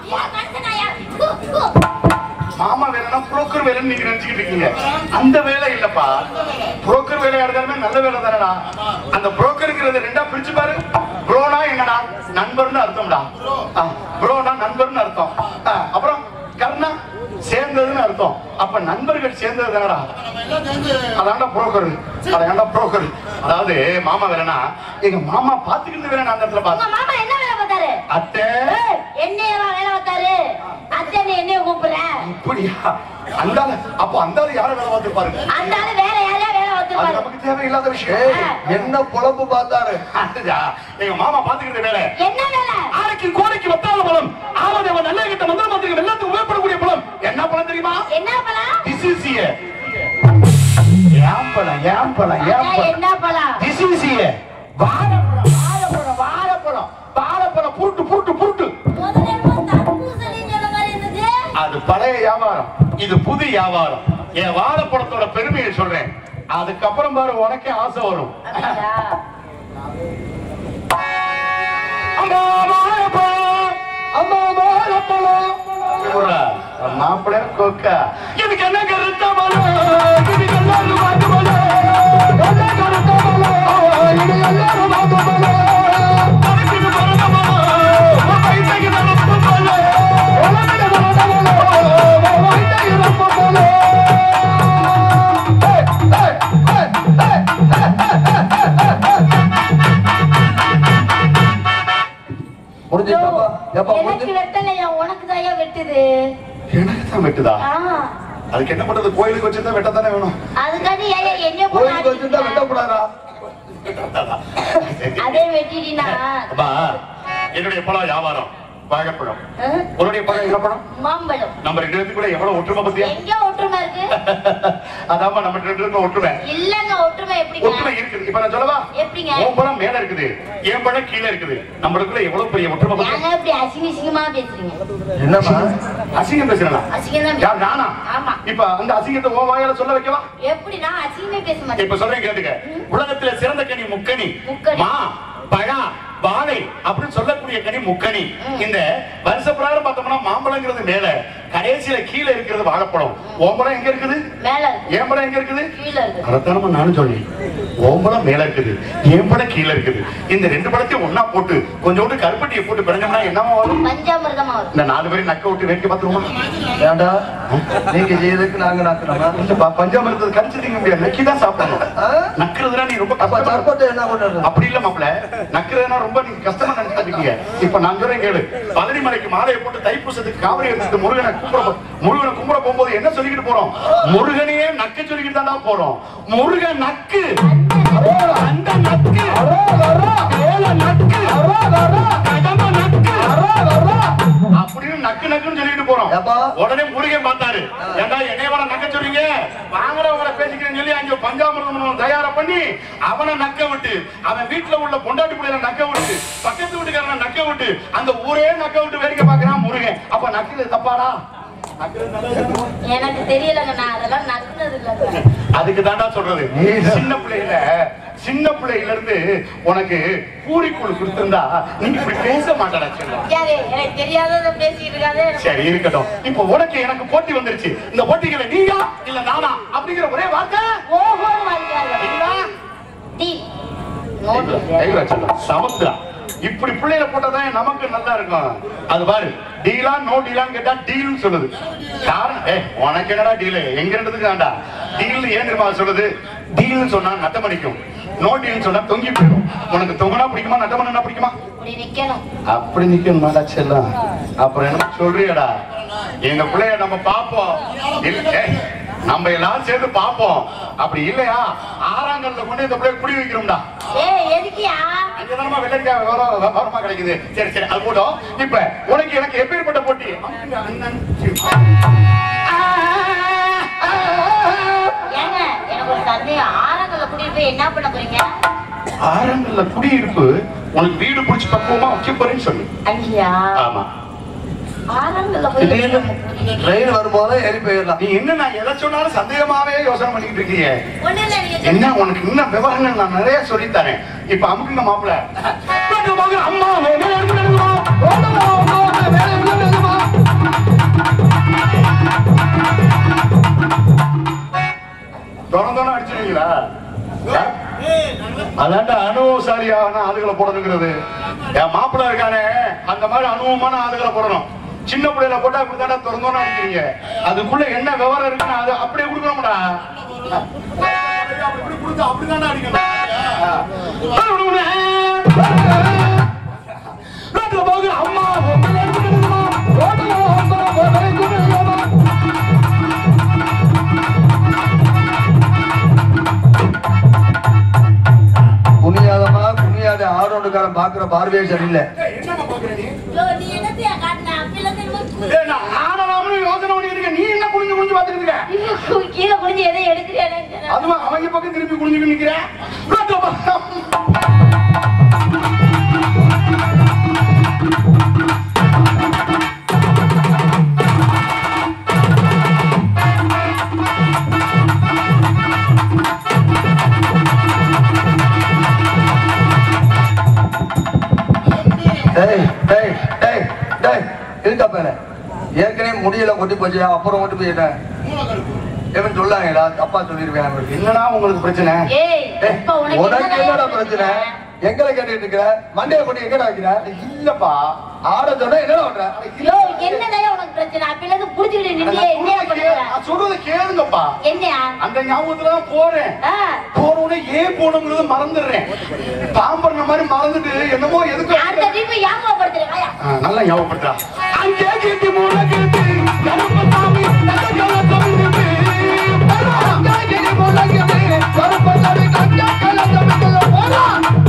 மாமா வேலைனா புரோக்கர் வேலைன்னு நீங்க நினைச்சுக்கிட்டு இருக்கீங்க அந்த வேலை இல்லப்பா புரோக்கர் வேலையா இருந்தாலுமே நல்ல வேலை தானடா அந்த புரோக்கருங்கிறது ரெண்டா பிரிச்சு பாரு ப்ரோனா என்னடா நண்பர்னு அர்த்தம்டா ப்ரோனா நண்பர்னு அர்த்தம் ஆ, அப்புறம் கர்ணா சேர்ந்ததுன்னு அர்த்தம் அப்ப நண்பர்கள் சேர்ந்தது தானடா அதான்டா புரோக்கர் அதான்டா புரோக்கர் அதாவது மாமா வேலைனா எங்க மாமா பாத்துக்கிட்டு வேலை நான் அந்த இடத்துல உங்க பார்த்தேன் மாமா என்ன வேலை பார்த்தாரு அத்தை ஏய், என்னையவா வேலை பார்த்தாரு அத்தை நீ என்னைய கூப்பிடுற இப்படியா அந்தால அப்போ அந்தால யார வேலை பார்த்து பாருங்க அந்த ஆளு வேற யாரையா வேலை அது பார்த்துருப்பாரு நமக்கு தேவையில்லாத விஷயம் ஏய் என்ன பொழப்பு பார்த்தாரு அதுதா, எங்க மாமா பாத்துக்கிட்ட வேலை என்ன வேலை ஆனைக்கு கோடைக்கு வட்டாத பழம் ஆவதேவ நல்ல கிட்ட மந்திர மந்திரிகள் எல்லாத்துக்கும் உபயோகப்படக்கூடிய பழம் என்ன பழம் தெரியுமா என்ன பழம் திசிசிய ஏம்பழம் ஏம்பழம் அதான் ஏம்பழம் என்ன பழம் திசிசிய வாழைப்பழம் வாழைப்பழம் வாழைப்பழம் வாழைப்பழம் புருட்டு புருட்டு புருட்டு முதல்ல என்னமோ தர்பூசணி இது புது வியாபாரம் என் வாழைப்பழத்தோட பெருமையை சொல்றேன் அதுக்கப்புறம் பாரு உனக்கே ஆசை வரும் அப்படியா? அம்மா வாழைப்பழம் அம்மா வாழைப்பழம் இவரா, மாப்பிள்ளை கொக்கா இதுக்கு என்ன கருத்த மலம் இதுக்கு எல்லாரும் மாட்டு மலம் என்ன கருத்த மலம் இது எல்லாரும் மாத்து மலம் உனக்கு பிறந்த மலம் உன் வயிற்றுக்கு நடப்பு மலம் உலகில பிறந்த மலம் உன் வயித்தை இறப்பு மலம் ஏய், ஏய், ஏய், ஏய், முடிஞ்சிட்டாப்பா எப்பா எனக்கு முடிஞ்சு வெட்டலையா உனக்கு தான் வெட்டுது எனக்கு தான் வெட்டுதா ஆ, அதுக்கு என்ன பண்றது கோயிலுக்கு வச்சிருந்தா வெட்டத்தானே வேணும் அதுக்காண்டி ஏன் என்ன கோயிலுக்கு வச்சிருந்தா பண்ண வெட்டக்கூடாதா அதே வெட்டிட்டீனா அப்பா என்னுடைய பழம் வியாபாரம் வாழைப்பழம் ஆ, உன்னுடைய பழம் என்ன பழம் மாம்பழம் நம்ம ரெண்டு பேத்துக்குள்ள எவ்வளவு ஒற்றுமை பத்தியா எங்க ஒற்றுமை இருக்கு அதாம்மா நம்ம ரெண்டு பேருக்கும் ஒற்றுமை இல்லங்க ஒற்றுமை எப்படிங்க ஒற்றுமை இருக்குது இப்ப நான் சொல்லவா எப்படிங்க? உன் பழம் மேல இருக்குது என் பழம் கீழே இருக்குது நம்மளுக்குள்ள எவ்வளவு பெரிய ஒற்றுமை பத்தியா ஏங்க இப்படி அசிங்க அசிங்கமா பேசுறீங்க என்னம்மா அசிங்கம் பேசுறா அசிங்கம் தான் யார் நானா ஆமா இப்ப அந்த அசிங்கத்தை உன் வாயால சொல்ல வைக்கவா எப்படி நான் அசிங்கமே பேச மாட்டேன் இப்ப சொல்றேன் கேட்டுக்க உலகத்துல சிறந்த கனி முக்கனி முக்கனி. மா பழா வாழை அப்படின்னு சொல்லக்கூடிய கனி முக்கனி ம். இந்த வருஷ பிரகாரம் பார்த்தோம்னா மாம்பழங்கிறது மேல கடைசியில கீழே இருக்கிறது வாழைப்பழம் ஓம்பழம் எங்க இருக்குது மேல இருக்கு ஏம்பழம் எங்க இருக்குது கீழே இருக்கு அதத்தானமா நானும் சொன்னேன் ஓம்பழம் மேல இருக்குது ஏம்பழம் கீழே இருக்குது இந்த ரெண்டு பழத்தையும் ஒண்ணா போட்டு கொஞ்சோண்டு கருப்பட்டியை போட்டு பிறஞ்சோம்னா என்னமா வரும் பஞ்சாமிர்தமா வரும் இந்த நாலு பேரும் நக்க விட்டு வேடிக்கை பார்த்துருவோமா ஏண்டா நீங்க செய்யறதுக்கு நாங்க நாக்குறோமா இல்லப்பா, பஞ்சாமிரத்தை கடிச்சு திங்க முடியாது நக்கி தான் சாப்பிடணும் ஆ? நக்குறதுனா நீ ரொம்ப அப்ப கஷ்டமா சர்பத்தை என்ன பண்றது அப்படி இல்ல மாப்பிள நக்குறதுனா ரொம்ப நீங்க கஷ்டமா நினைச்சிருக்கீங்க இப்ப நான் சொல்றேன் கேளு பழனி மலைக்கு மாலையை போட்டு தைப்பூசத்துக்கு காவிரி எடுத்துட்டு முருகனை கும்பிட போ- முருகனை கும்பிட போகும்போது என்ன சொல்லிக்கிட்டு போறோம் முருகனையே நக்க சொல்லிக்கிட்டு தான்டா போறோம் முருகன் நக்கு அந்த நக்கு வேலை நக்கு கடமை நக்கு அப்படின்னு நக்கு நக்குன்னு சொல்லிட்டு போறோம் ஏப்பா? உடனே முருகன் பார்த்தாரு ஏண்டா என்னைய வர நக்க சொல்றீங்க வாங்குறவங்கள பேசிக்கிறேன்னு சொல்லி அங்க பஞ்சாமிரதம் தயார பண்ணி அவனை நக்க விட்டு அவன் வீட்டுல உள்ள பொண்டாட்டி பிள்ளைல நக்க விட்டு பக்கத்து வீட்டுக்காரன நக்க விட்டு அந்த ஊரே நக்க விட்டு வேடிக்கை பார்க்கறான் முருகன் அப்ப நக்குது தப்பாடா நக்குறது நல்லதுதானே? எனக்கு தெரியலங்க நான் அதெல்லாம் நக்குனது இல்லைங்க அதுக்கு தாண்டா சொல்றது நீ- சின்ன பிள்ளையில சின்ன பிள்ளையில இருந்து உனக்கு பூரிக்குழு கொடுத்திருந்தா நீ இப்படி பேச மாட்டாடா செல்லம் யாரு எனக்கு தெரியாதத பேசிட்டு இருக்காது சரி இருக்கட்டும் இப்போ உனக்கு எனக்கு போட்டி வந்துருச்சு இந்த போட்டிகளை நீயா இல்ல நானா அப்படிங்கிற ஒரே வார்த்தை ஓஹோ வாங்கியாங்க இல்ல? டீ நோட்டு கைவிட செல்லம். சமத்துடா. இப்படி பிள்ளைகளை போட்டாதான் நமக்கு நல்லா இருக்கும் அது பாரு டீலா நோ டீலான்னு கேட்டா டீல்னு சொல்லுது காரணம் ஏ உனக்கு என்னடா டீலு எங்க ரெண்டுத்துக்கு வேண்டா டீல் ஏன் தெரியுமா அது சொல்லுது டீல்னு சொன்னா நட்டம் அடிக்கும் நோ டீல்னு சொன்னா தொங்கி போயிடும் உனக்கு தொங்குனா பிடிக்குமா நட்டம் பண்ணா பிடிக்குமா இப்படி நிக்கணும் அப்படி நிக்கணுமாடா செல்லம் அப்புறம் என்ன சொல்றியடா எங்க பிள்ளைய நம்ம பாப்போம் இல்ல ஏய், நம்ம எல்லாரும் சேர்ந்து பாப்போம் அப்படி இல்லையா ஆறாங்கல்ல கொண்டு இந்த பிள்ளைய குடி வைக்கிறோம்டா ஏய் எதுக்கியா அங்கதானமா வெள்ளரிக்காய் விவரம் விவரமா கிடைக்குது சரி சரி அது போட்டோம் இப்ப உனக்கு எனக்கு எப்பேற்பட்ட போட்டி அண்ணன் ஏங்க எனக்கு ஒரு சந்தேகம் ஆரங்கல்ல கூட்டிட்டு போய் என்ன பண்ண போறீங்க ஆரங்கல்ல குடியிருப்பு உனக்கு வீடு பிடிச்சி பக்குவமா வைக்க போறேன்னு சொல்லு ஐயா ஆமா ஆரங்கல்ல போய் திடீர்னு ட்ரெயின் வரும்போது ஏறி போயிடலாம் நீ என்ன நான் எதை சொன்னாலும் சந்தேகமாவே யோசனை பண்ணிக்கிட்டு இருக்கீங்க ஒண்ணு இல்ல நீங்க என்ன உனக்கு இன்னும் விவரங்கள் நான் நிறைய சொல்லித் தரேன் இப்ப அமுக்குங்க மாப்பிள்ள அம்மா வேலை இருக்குதும்மா. ஓடுமா, ஓடுமா, வேலை இல்லைம்மா. தொண தொண அடிச்சிருவீங்களா அதான்டா அனுபவசாலியான ஆளுகளை போடணுங்கிறது என் மாப்பிள்ள இருக்கானே அந்த மாதிரி அனுபவமான ஆளுகளை போடணும் சின்ன பிள்ளைல போட்டா அப்படித்தாண்டா திறந்தோன்னு அடிக்கிறீங்க அதுக்குள்ள என்ன விவரம் இருக்குன்னு அது அப்படியே கொடுக்கணும்டா அப்படி கொடுத்து அப்படிதான்டா அடிக்கணும் ரோட்ல போகுது அம்மா வேலை இருக்குதும்மா. ஓடுமா, ஓடுமா, வேலை இல்லைம்மா. குனியாதமா குனியாத ஆரோடுக்காரன் பாக்குற பார்வையே சரியில்லை என்னம்மா பாக்குற நீ ஐயோ, நீ என்னத்தையா காட்டின அப்பல இருந்து என்னமோ கு- ஏய், நான் ஆடலாம்னு யோசனை பண்ணிட்டு இருக்கேன். நீ என்ன குனிஞ்சு குனிஞ்சு பாத்துக்கிட்டு இருக்க? ஐயோ, கு- கீழே குடிஞ்சு எதை எடுக்கிறேன் அதுவா அவங்க பக்கம் திருப்பி குனிஞ்சுக்கிட்டு நிக்கிற? ரோட்ல போ. டேய் டேய் டேய் டேய் இருக்கா பேர ஏற்கனவே முடியல கொட்டி போச்சு அப்புறம் கொண்டு போய் என்ன எவன் சொல்லாங்கடா தப்பா சொல்லிருவேன் அவருக்கு என்னடா உங்களுக்கு பிரச்சனை ஏய் டேய், இப்ப உனக்கு உனக்கு என்னடா என்னடா பிரச்சனை எங்களை கேட்டுட்டு இருக்கிற மண்டைய கொண்டு எங்கடா வைக்கிற இல்லப்பா ஆட சொன்னா என்னடா பண்ற யோ என்னதான் உனக்கு பிரச்சனை அப்பல இருந்து புடிச்சுக்கிட்டு நின்னியே என்னையா பண்ணுற நான் சொல்றதை கேளுங்கப்பா என்னையா அந்த ஞாபகத்துல தான் போறேன் ஆ, போன உடனே ஏன் போனோங்கிறத மறந்துடுறேன் பாம்பர்ன மாதிரி மறந்துட்டு என்னமோ எதுக்கு அடுத்த ட்ரிப் ஞாபகப்படுத்துறேன் வாயா ஆ, நல்லா ஞாபகப்படுத்தா அங்கே கீர்த்தி மூல கீர்த்தி கருப்பசாமி கண்டக்கல தமிழ்ந்து அங்கே கீர்த்தி மூல கீர்த்தி கருப்பசாமி கண்டக்கல தமிழ்ந்து போடா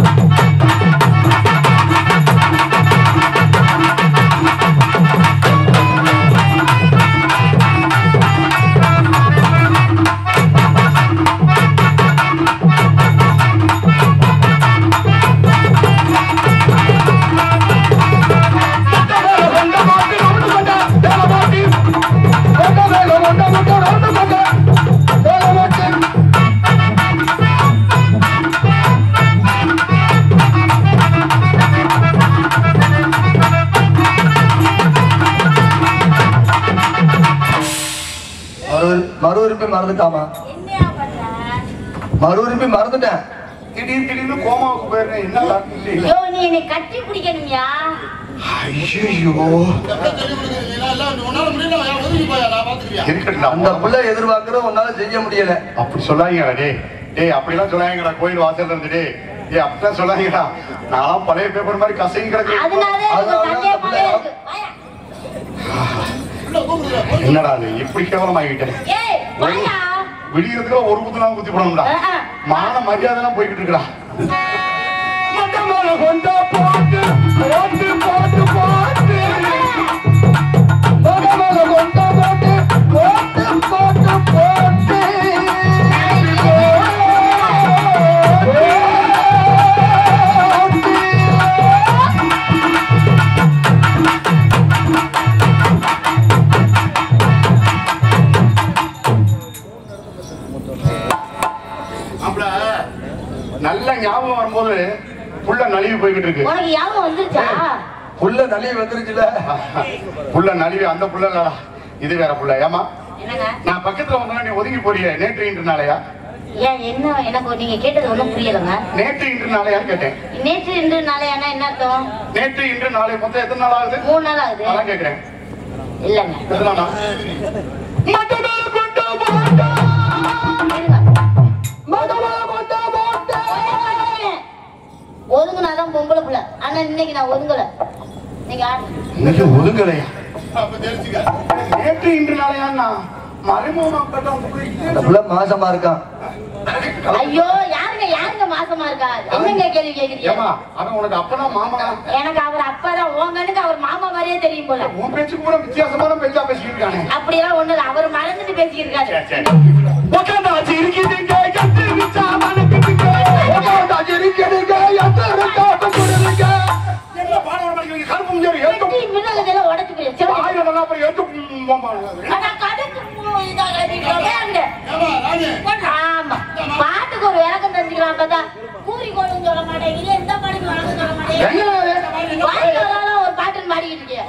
மறு மறு உறுப்பி மறந்துட்டாமா என்னையா பண்ற மறு உறுப்பி மறந்துட்டேன் திடீர் திடீர்னு கோமாவுக்கு போயிருந்தேன் என்ன டாக்டர் இல்ல யோ நீ என்னை கட்டி பிடிக்கணும்யா ஐயோ இருக்கட்டும் அந்த புள்ள எதிர்பார்க்கிற உன்னால செய்ய முடியல அப்படி சொல்லாதீங்கடா டேய் டேய் அப்படிலாம் சொல்லாதீங்கடா கோயில் வாசல்ல இருந்து டேய் டேய் அப்படிலாம் சொல்லாதீங்கடா நான் பழைய பேப்பர் மாதிரி கசங்கி கிடக்கு அதனால எனக்கு அதனால சந்தேகமாவே அப்படியா? இருக்கு வாயா என்னடா அது இப்படி கேவலமாகிட்டேன் ஏய் வாயா விடியறதுக்கு ஒரு குத்துனா குத்தி போடணும்டா ஆ, ஆ. மான மரியாதை எல்லாம் போய்கிட்டு இருக்கா கொண்ட போட்டு போட்டு போட்டு போட்டு மகமக கொண்ட போட்டு போட்டு போட்டு போட்டு அப்பட நல்ல ஞாபகம் வரும்போது புள்ள நழுவி போய்கிட்டு இருக்கு உனக்கு ஞாபகம் வந்துருச்சா புள்ள நலிவு வந்துருச்சுல புள்ள நழுவி அந்த புள்ள இல்லடா இது வேற புள்ள ஏமா என்னங்க நான் பக்கத்துல வந்தா நீ ஒதுங்கி போறிய நேற்று இன்று நாளையா ஏன் என்ன எனக்கு நீங்க கேட்டது ஒண்ணும் புரியலங்க நேற்று இன்று நாளையான்னு கேட்டேன் நேற்று இன்று நாளையானா என்ன அர்த்தம் நேற்று இன்று நாளை மொத்தம் எத்தனை நாள் ஆகுது மூணு நாள் ஆகுது அதான் கேக்குறேன் இல்லங்க எத்தனை நாளா? இருங்க. ஒதுங்குனாதான் பொம்பளை புள்ள ஆனா இன்னைக்கு நான் ஒதுங்கல நீங்க ஆடு இன்னைக்கு ஒதுங்கலையா நேற்று இன்று நாளையான்னா மறைமுகமா கேட்டா உங்க புள்ள அந்த இல்லைன்னு புள்ள மாசமா இருக்கான் ஐயோ யாருங்க யாருங்க மாசமா இருக்கா என்னங்க கேள்வி கேக்குறீங்க ஏமா அவன் உனக்கு அப்பனா மாமா எனக்கு அவர் அப்பதான் உன் கண்ணுக்கு அவர் மாமா மாதிரியே தெரியும் போல உன் பேச்சுக்கு கூட வித்தியாசமான பேச்சா பேசிட்டு இருக்கானே அப்படியெல்லாம் ஒண்ணு இல்ல அவர் மறந்துட்டு பேசியிருக்காரு சரி, சரி. உக்காந்தாச்சு இருக்குதுங்க, கத்திரிச்சா மணக்குதுங்க. உக்காந்தாச்சு இருக்குதுங்க, எத்தனை கொடுங்க. என்ன பாடம் படிக்கிறீங்க? கருப்பு முஞ்சாரி, ஏத்து. வெட்டி மின்னலதெல்லாம் உடைச்சு போயிரு. சரி. ஆயிரம் நல்லா அப்புறம் ஏத்து. ம், ஆமா. ஆனா கடுக்கு போ- இதா கட்டிட்டோமே அங்க. ஆமா. பாட்டுக்கு ஒரு விளக்கம் தெரிஞ்சுக்கலாம் பார்த்தா கூறி கோடுன்னு சொல்ல மாட்டேங்குது எந்த பாட்டுக்கு விளக்கம் சொல்ல மாட்டேங்குது என்ன இது? வாய்க்கு வராலும் ஒரு பாட்டுன்னு பாடிக்கிட்டு இருக்கியா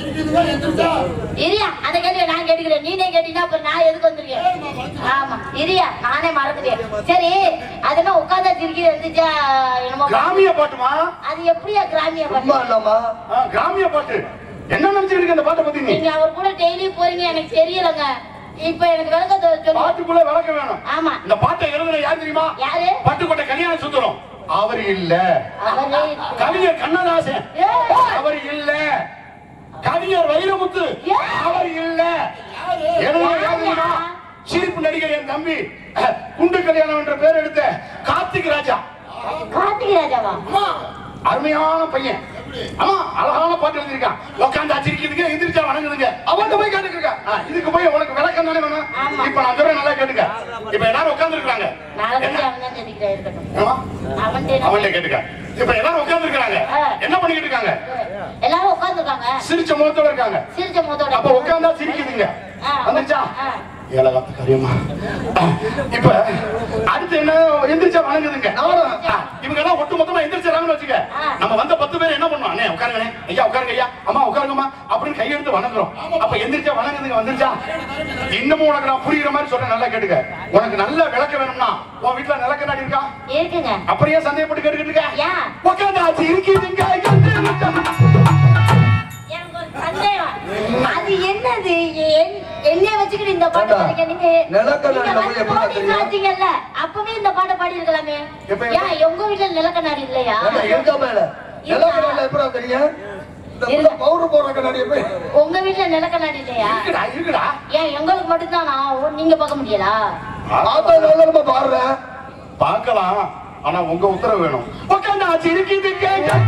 இரியா அந்த கேள்வியை நான் கேட்டுக்கிறேன் நீனே கேட்டீங்கன்னா அப்புறம் நான் எதுக்கு வந்திருக்கேன் ஆமா இரியா நானே மறந்துட்டேன் சரி அதெல்லாம் உட்காந்தா திருக்கி இருந்துச்சா என்னமோ கிராமிய பாட்டுமா அது எப்படியா கிராமிய சும்மா பாட்டு இல்லாமா ஆ, கிராமிய பாட்டு என்ன நினைச்சிட்டு இருக்க இந்த பாட்டை பத்தி நீ நீங்க அவர் கூட டெய்லி போறீங்க எனக்கு தெரியலங்க இப்ப எனக்கு விளக்கத்தை சொல்லு பாட்டுக்குள்ள விளக்க வேணும் ஆமா இந்த பாட்டை எழுதுன யார் தெரியுமா யாரு பட்டுக்கோட்டை கல்யாண சுந்தரம் அவர் இல்ல அவரே கவிஞர் கண்ணதாசன் ஏய், அவர் இல்ல கவிஞர் வைரமுத்து ஏய். அவர் இல்ல எழுதுன யார் தெரியுமா சிரிப்பு நடிகர் என் தம்பி அஹ், குண்டு கல்யாணம் என்ற பேர் எடுத்த கார்த்திக் ராஜா கார்த்திகை ராஜாவா அம்மா அருமையான பையன் ஆமா அழகான பாட்டு எழுதியிருக்கான் உட்காந்து அச்சிரிக்கிறதுக்கு எந்திரிச்சா வணங்குதுங்க அவன்கிட்ட போய் கேட்டுக்க இதுக்கு போய் உனக்கு விளக்கம் தானே வேணும் ஆமா. இப்ப நான் சொல்றேன் நல்லா கேட்டுக்க இப்ப எல்லாரும் உட்கார்ந்து இருக்காங்க நாளைக்கு அவன் தான் தெரிவிக்கிறா இருக்கட்டும் அவன் அவன்கிட்ட கேட்டுக்க இப்ப எல்லாரும் உட்கார்ந்து இருக்காங்க ஆ. என்ன பண்ணிக்கிட்டு இருக்காங்க எல்லாரும் உட்காந்துருக்காங்க சிரிச்ச முகத்தோட இருக்காங்க சிரிச்ச முகத்தோட அப்ப உட்கார்ந்தா சிரிக்குதுங்க ஆ. வந்துச்சா ஆ. ஏழகாத்த காரியமா இப்ப அடுத்து என்ன எந்திரிச்சா வணங்குதுங்க நானும். ஆ, இவங்க எல்லாம் ஒட்டு மொத்தமா எந்திரிச்சாங்கன்னு வச்சுக்க ஆ. நம்ம வந்த பத்து பேர் என்ன பண்ணுவோம் அண்ணே உட்காருங்க ஐயா உட்காருங்க ஐயா அம்மா உட்காருங்கம்மா அப்படின்னு கையெடுத்து வணங்குறோம் அப்ப எந்திரிச்சா வணங்குதுங்க வந்துருச்சா இன்னமும் உனக்கு நான் புரியுற மாதிரி சொல்றேன் நல்லா கேட்டுக்க உனக்கு நல்ல விளக்க வேணும்னா உன் வீட்டுல நிலக்கண்ணாடி இருக்கா இருக்குங்க அப்புறம் ஏன் சந்தேகப்பட்டு கேட்டுக்கிட்டு இருக்க ஏன் உட்காந்து ஆச்சு இருக்கீங்க எனக்கு ஒரு சந்தேகம். அது என்னது என்- என்னைய வச்சுக்கிட்டு இந்த பாட்டு ஏண்டா, பாடுறீங்க? நீங்க நிலக்கண்ணாடி நீங்க போய் வந்து எப்படிடா notice தெரியும்? பார்த்தீங்கல்ல, அப்பவே இந்த பாட்டை பாடி இருக்கலாமே எப்ப? ஏன் உங்க வீட்டுல நிலக்கண்ணாடி இல்லையா ஏண்டா, இருக்கா மேல நிலக்கடலை எப்படா தெரியும் இந்த புள்ள பவுடர் போடுற கண்ணாடி எப்படி உங்க வீட்டுல நிலக்கண்ணாடி இல்லையா இருக்குடா இருக்குடா ஏன் எங்களுக்கு மட்டும்தானா ஓ, நீங்க பார்க்க முடியலா ஆத்தா நல்லமா பாடுறேன் பார்க்கலாம் ஆனா உங்க உத்தரவு வேணும் உட்காந்து ஆச்சு இருக்கீங்க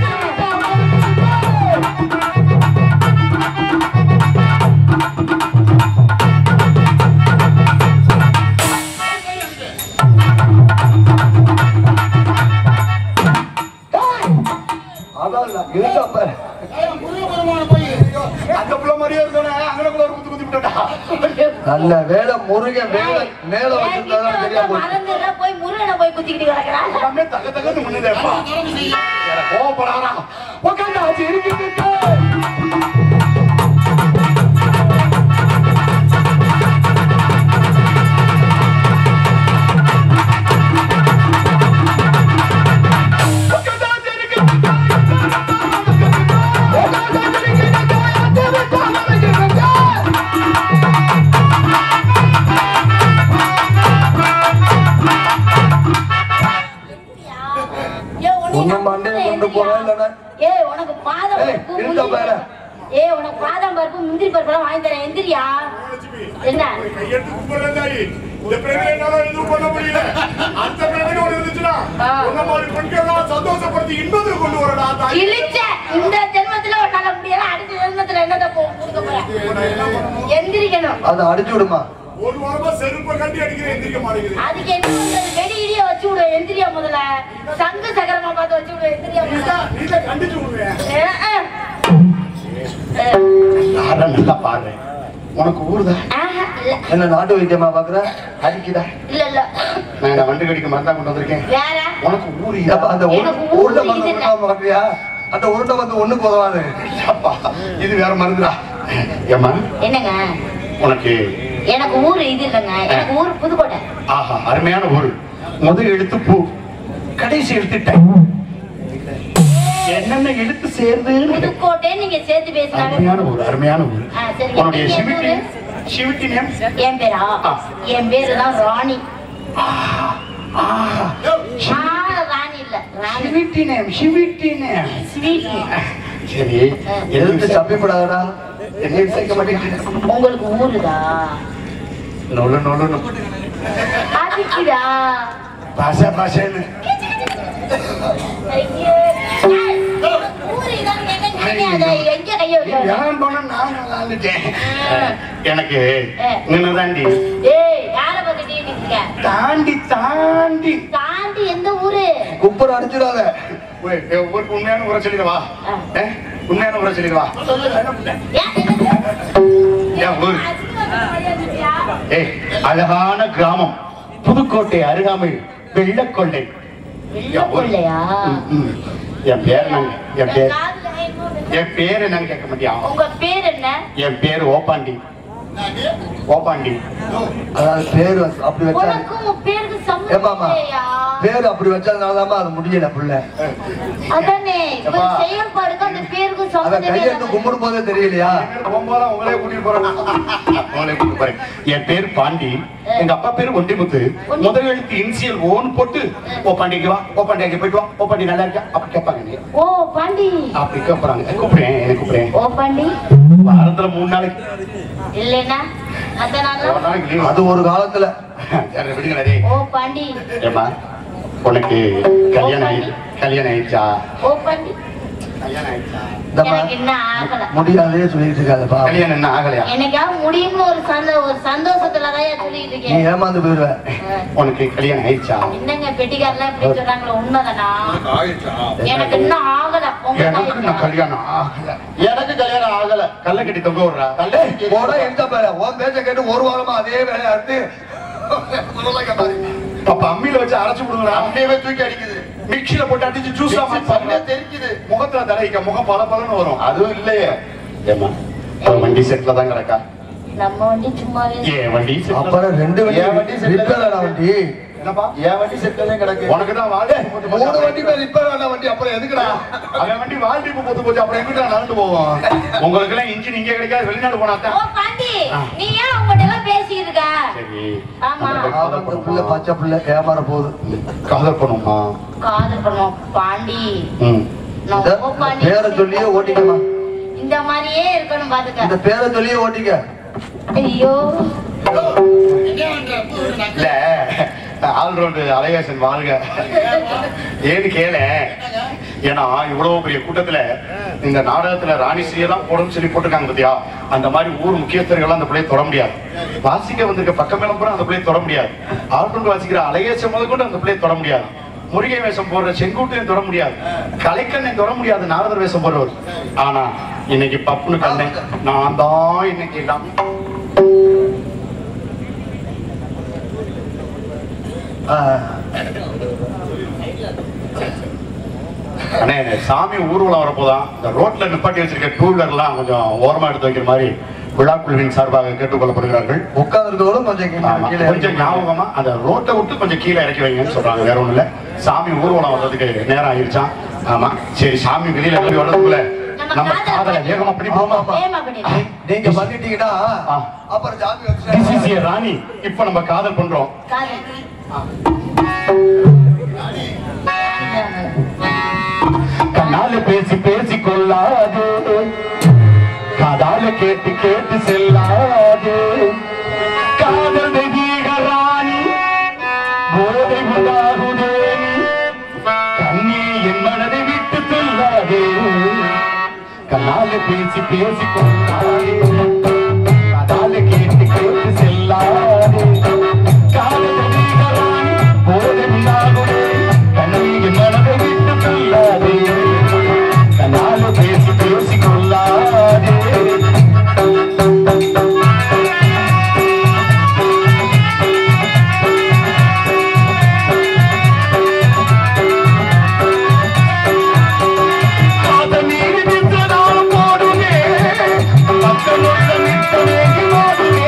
அதான் இல்ல, இருக்கா பாரு அந்த புள்ள மாதிரியே இருந்தோனே அங்கனக்குள்ள ஒரு குத்து குத்தி விட்டுட்டா நல்ல வேலை முருகன் மேல மேல வச்சிருந்தா தெரியாம போச்சு மறந்துடுற போய் முருகனை போய் குத்திக்கிட்டு கிடக்குறா எல்லாமே தக தகன்னு முன்னுதேப்பா எனக்கு கோவப்படாதா உட்காந்து ஆச்சு இருக்கீங்க ஏய், உன்னை ஒண்ணு நான் மண்டையில கூப்பிடுறேன், கொண்டு போறேன் எந்திரியா? இல்லைன்னா? ஏய் உனக்கு பாதம் ஏய், பருப்பு இருந்த முந்திரி பாரு. பருப்பு. ஏய் உனக்கு பாதாம் பருப்பு முந்திரி பருப்பு எல்லாம் வாங்கி தரேன் எந்திரியா என்ன கையெழுத்து கும்பிடுறதாயி. இந்த பிரச்சனை என்னால எதுவும் பண்ண முடியல. அந்த பிரச்சனை ஒண்ணு இருந்துச்சுன்னா, ஆ. உன்ன மாதிரி பெண்களெல்லாம் சந்தோஷப்படுத்தி இன்பத்துக்கு கொண்டு வரடா தாயி. இழிச்ச இந்த ஜென்மத்துல உன்னால முடியல அடுத்த ஜென்மத்துல என்னத போ கொடுக்க போற எந்திரிக்கணும் அதை அடிச்சு விடுமா ஒரு வாரமா செருப்பை கட்டி அடிக்கிறேன் எந்திரிக்க மாட்டேங்குது அதுக்கு என்ன பண்றது? வெடி இடிய வச்சு விடு எந்திரியா முதல்ல சங்கு சக்கரமா பார்த்து வச்சு விடு எந்திரியா முதல்ல நீதான் கண்டிச்சு விடுவேன் ஏ, ஆ. ஏ, அட நல்லா பாரு உனக்கு ஊருதா ஆஹா, இல்ல என்ன நாட்டு வைத்தியமா பாக்குற அடிக்குதா இல்ல இல்ல நான் இந்த வண்டு கடிக்கு மருந்தா கொண்டு வந்திருக்கேன் வேற உனக்கு ஊரு அப்ப அந்த உரு- எனக்கு ஊரு உருண்டை வந்து இது இல்ல. உருண்டை பாக்குறியா அந்த உருண்டை வந்து ஒண்ணுக்கு உதவாது அப்பா இது வேற மருந்துடா ஏம்மா என்னங்க உனக்கு எனக்கு ஊரு இது இல்லைங்க எனக்கு ஊரு புதுக்கோட்டை ஆஹா அருமையான ஊரு முதல் எழுத்து பூ கடைசி எழுத்து டை என்னென்ன எழுத்து சேர்ந்துன்னு கேட்டேன். புதுக்கோட்டை நீங்க சேர்த்து பேசினாவே அருமையான ஊர் அருமையான ஊர் ஆ, சரி. உன்னுடைய நீங்க சிவிட்டி எந்த சிவிட்டி நேம் என் பேரா ஆ. என் பேரு தான் ராணி ஆஹா ஆ, ராணி இல்ல ராணி sweety name sweety name sweet சரி எழுத்து எழுத்து தப்பிப்படாதடா என்ன சேர்க்க மாட்டேங்குது உங்களுக்கு ஊருதா நொல்லு நொல்லு அதுக்குதா பாசா பாசான்னு ஐயோ. ஏய், ஊரு இதான்னு கேட்டா நீங்க அதை எங்க கைய வைக்க யாரும் போனா நான் விளாண்டுட்டேன் எனக்கு ஆ. நின்னுதாண்டி ஏய் யார பத்தி நிக்க தாண்டி தாண்டி தாண்டி எந்த ஊரு குப்பர் அடிச்சிடாத ஒய், ஏ, ஒரு உண்மையான ஊரை சொல்லிடுவா ஆ. ஏ, உண்மையான ஊரை சொல்லிடுவா ஏன் என்னது? ஏன் ஊரு? அசிங்கமா மரியாதையா? ஏய் அழகான கிராமம் புதுக்கோட்டை அருகாமையில் வெள்ளக்கொள்ளை வெள்ளக்கொள்ளையா? ம், ம். என் பேர் என்னங்க என் பேர் காதுல என்னமோ வெள்ளை- என் பேர் என்னன்னு கேட்க மாட்டியா உங்க பேர் என்ன என் பேர் ஓப்பாண்டி ஓப்பாண்டி அதாவது பேரு அப்படி வச்சா உனக்கும் உன் பேருக்கு சம்மந்தம் ஏமாமா இல்லையா? பேரு அப்படி வச்சதுனாலதான் அது முடியல புள்ள அதானே இவர் ஏப்பா. செயல்பாடுக்கு அந்த பேருக்கும் அத சம்மந்தமே கையெழுத்து இல்லாம- கும்பிடும் போதே தெரியலையா போகும்போது உங்களே கூட்டிட்டு போறேன் உங்களே கூட்டிட்டு போறேன் என் பேர் பாண்டி எங்க அப்பா பேர் ஒண்டிமுத்து முதல் எழுத்து இனிஷியல் ஓன் போட்டு ஓ பாண்டிக்கு வா ஓ பாண்டியாக்கு போயிட்டு வா ஓ பாண்டி நல்லா இருக்கா அப்படி கேட்பாங்க நீ ஓ பாண்டி அப்படி கூப்பிடுறாங்க கூப்பிடுறேன் எனக்கு கூப்பிடுறேன் ஓ பாண்டி வாரத்துல மூணு நாளைக்கு இல்லைன்னா அந்த நாள் ஒரு நாளைக்கு leave. அது ஒரு காலத்துல சரி, விடுங்களே டேய். ஓ பாண்டி ஏம்மா உனக்கு கல்யாணம் ஆயி கல்யாணம் ஆயிடுச்சா ஓ பாண்டி கல்யாணம் ஆயிடுச்சா இந்தம்மா, எனக்கு இன்னும் ஆகல முடியாதே சொல்லிட்டு இருக்காதப்பா கல்யாணம் என்ன ஆகலையா என்னைக்காவது முடியும்னு ஒரு சந்த ஒரு சந்தோஷத்துலதான் சொல்லிட்டு நீ இருக்கேன் ஏமாந்து போயிருவ உனக்கு கல்யாணம் ஆயிடுச்சா என்னங்க பெட்டிக்காரெல்லாம் இப்படி சொல்றாங்களே உண்மைதானா எனக்கு இன்னும் ஆகல உங்களுக்கு எனக்கு இன்னும் ஆயிடுச்சா? கல்யாணம் ஆகல எனக்கு கல்யாணம் ஆகல கல்ல கட்டி தொங்க விடுறா கல்ல போட எந்த பேர உன் பேச்ச கேட்டு ஒரு வாரமா அதே வேலையா இருந்து அப்ப அம்மியில வச்சு அரைச்சு விடுங்களா அப்படியே தூக்கி அடிக்குது மிக்சியில போட்டு அடிச்சு ஜூஸா பண்ண தெரிக்குது முகத்துல தடவிக்க முகம் பல பலன்னு வரும் அதுவும் இல்லையே ஏமா அவன் வண்டி செட்ல தான் கிடக்கா நம்ம வண்டி சும்மாவே ஏன் வண்டி settle ல- அப்புறம் ரெண்டு வண்டி என் வண்டி செட்டில் ரிப்பேர் ஆன வண்டி என்னப்பா என் வண்டி செட்டிலே கிடக்கு உனக்கு தான் வாழ்க்கை மூணு வண்டி பேர் ரிப்பேர் ஆன வண்டி அப்புறம் எதுக்குடா அவன் வண்டி வாழ்க்கை போத்து போச்சு அப்புறம் எங்கிட்ட நடந்து போவோம் உங்களுக்கு எல்லாம் இன்ஜின் இங்க கிடைக்காது வெளிநாடு போனா ஓ தான் பாண்டி நீ ஏன் உங்ககிட்ட எல்லாம் பேசிட்டு இருக்க சரி ஆமா ஆமா, இந்த புள்ள பச்சை புள்ள ஏமாற போகுது காதல் பண்ணுமா காதல் பண்ணுவோம் பாண்டி ம் நான் இந்த ரொம்ப பாண்டி பேரை சொல்லியே ஓட்டிக்கமா இந்த மாதிரியே இருக்கணும் இந்த பாத்துக்க பேரை சொல்லியே ஓட்டிக்க ஐயோ இல்ல ஆல்ரவுண்டு அலையாசன் வாழ்க ஏன்னு கேள ஏன்னா இவ்வளவு பெரிய கூட்டத்துல இந்த நாடகத்துல ராணிஸ்ரீயை தான் போடணும்னு சொல்லி போட்டிருக்காங்க பாத்தியா அந்த மாதிரி ஊர் முக்கியஸ்தர்கள் அந்த பிள்ளையை தொட முடியாது வாசிக்க வந்திருக்க பக்கம் பூரா அந்த பிள்ளையை தொட முடியாது ஆல்ரவுண்டு வாசிக்கிற அலையாசன் முதல் கொண்டு அந்த பிள்ளையை தொட முடியாது முருகை வேஷம் போடுற செங்குட்டையும் தொட முடியாது கலைக்கண்ணையும் தொட முடியாது நாரதர் வேஷம் போடுறவர் ஆனா இன்னைக்கு பப்புனு கண்ணன் நான் தான் இன்னைக்கு எல்லாம் ஆ, அண்ணே சாமி ஊர்வலம் வரப்போதான் இந்த ரோட்ல நிப்பாட்டி வச்சிருக்க டூ வீலர்லாம் கொஞ்சம் ஓரமா எடுத்து வைக்கிற மாதிரி விழா குழுவின் சார்பாக கேட்டுக்கொள்ளப்படுகிறார்கள் உட்கார்ந்திருக்கவங்களும் கொஞ்சம் கீழே ஆமா, கீழே கொஞ்சம் ஞாபகமா அந்த ரோட்டை விட்டு கொஞ்சம் கீழே இறக்கி வைங்கன்னு சொல்றாங்க வேற ஒண்ணும் இல்ல சாமி ஊர்வலம் வர்றதுக்கு நேரம் ஆயிருச்சான் ஆமா சரி சாமி வெளியில போய் வர்றதுக்குள்ள நம்ம காதல வேகமா ஆமா, பிடிப்போமா ஆமா. ஏமா பண்ணிடு நீ- நீங்க பண்ணிட்டீங்கன்னா ஆ. அப்புறம் ஜாமி This is வச்சு a ராணி இப்ப நம்ம காதல் பண்றோம் காதல் கண்ணால பேசி பேசி கொள்ளாது காதால கேட்டு கேட்டு செல்லாது காதல் தெய்வீக ராணி போதை உண்டாகுதேனி கண்ணே என் மனதை விட்டு செல்லாதே கண்ணால பேசி பேசி கொள்ளாதே காதால கேட்டு கேட்டு செல்லாதே காதல் தெய்வீக ராணி போதை உண்டாகுதே கண்ணே என் மனதை விட்டு செல்லாதே கண்ணால பேசி பேசி கொள்ளாதே காதல் நீர் நின்றதால் போடுமே மக்களுள்ள நிற்பதே மாடுமே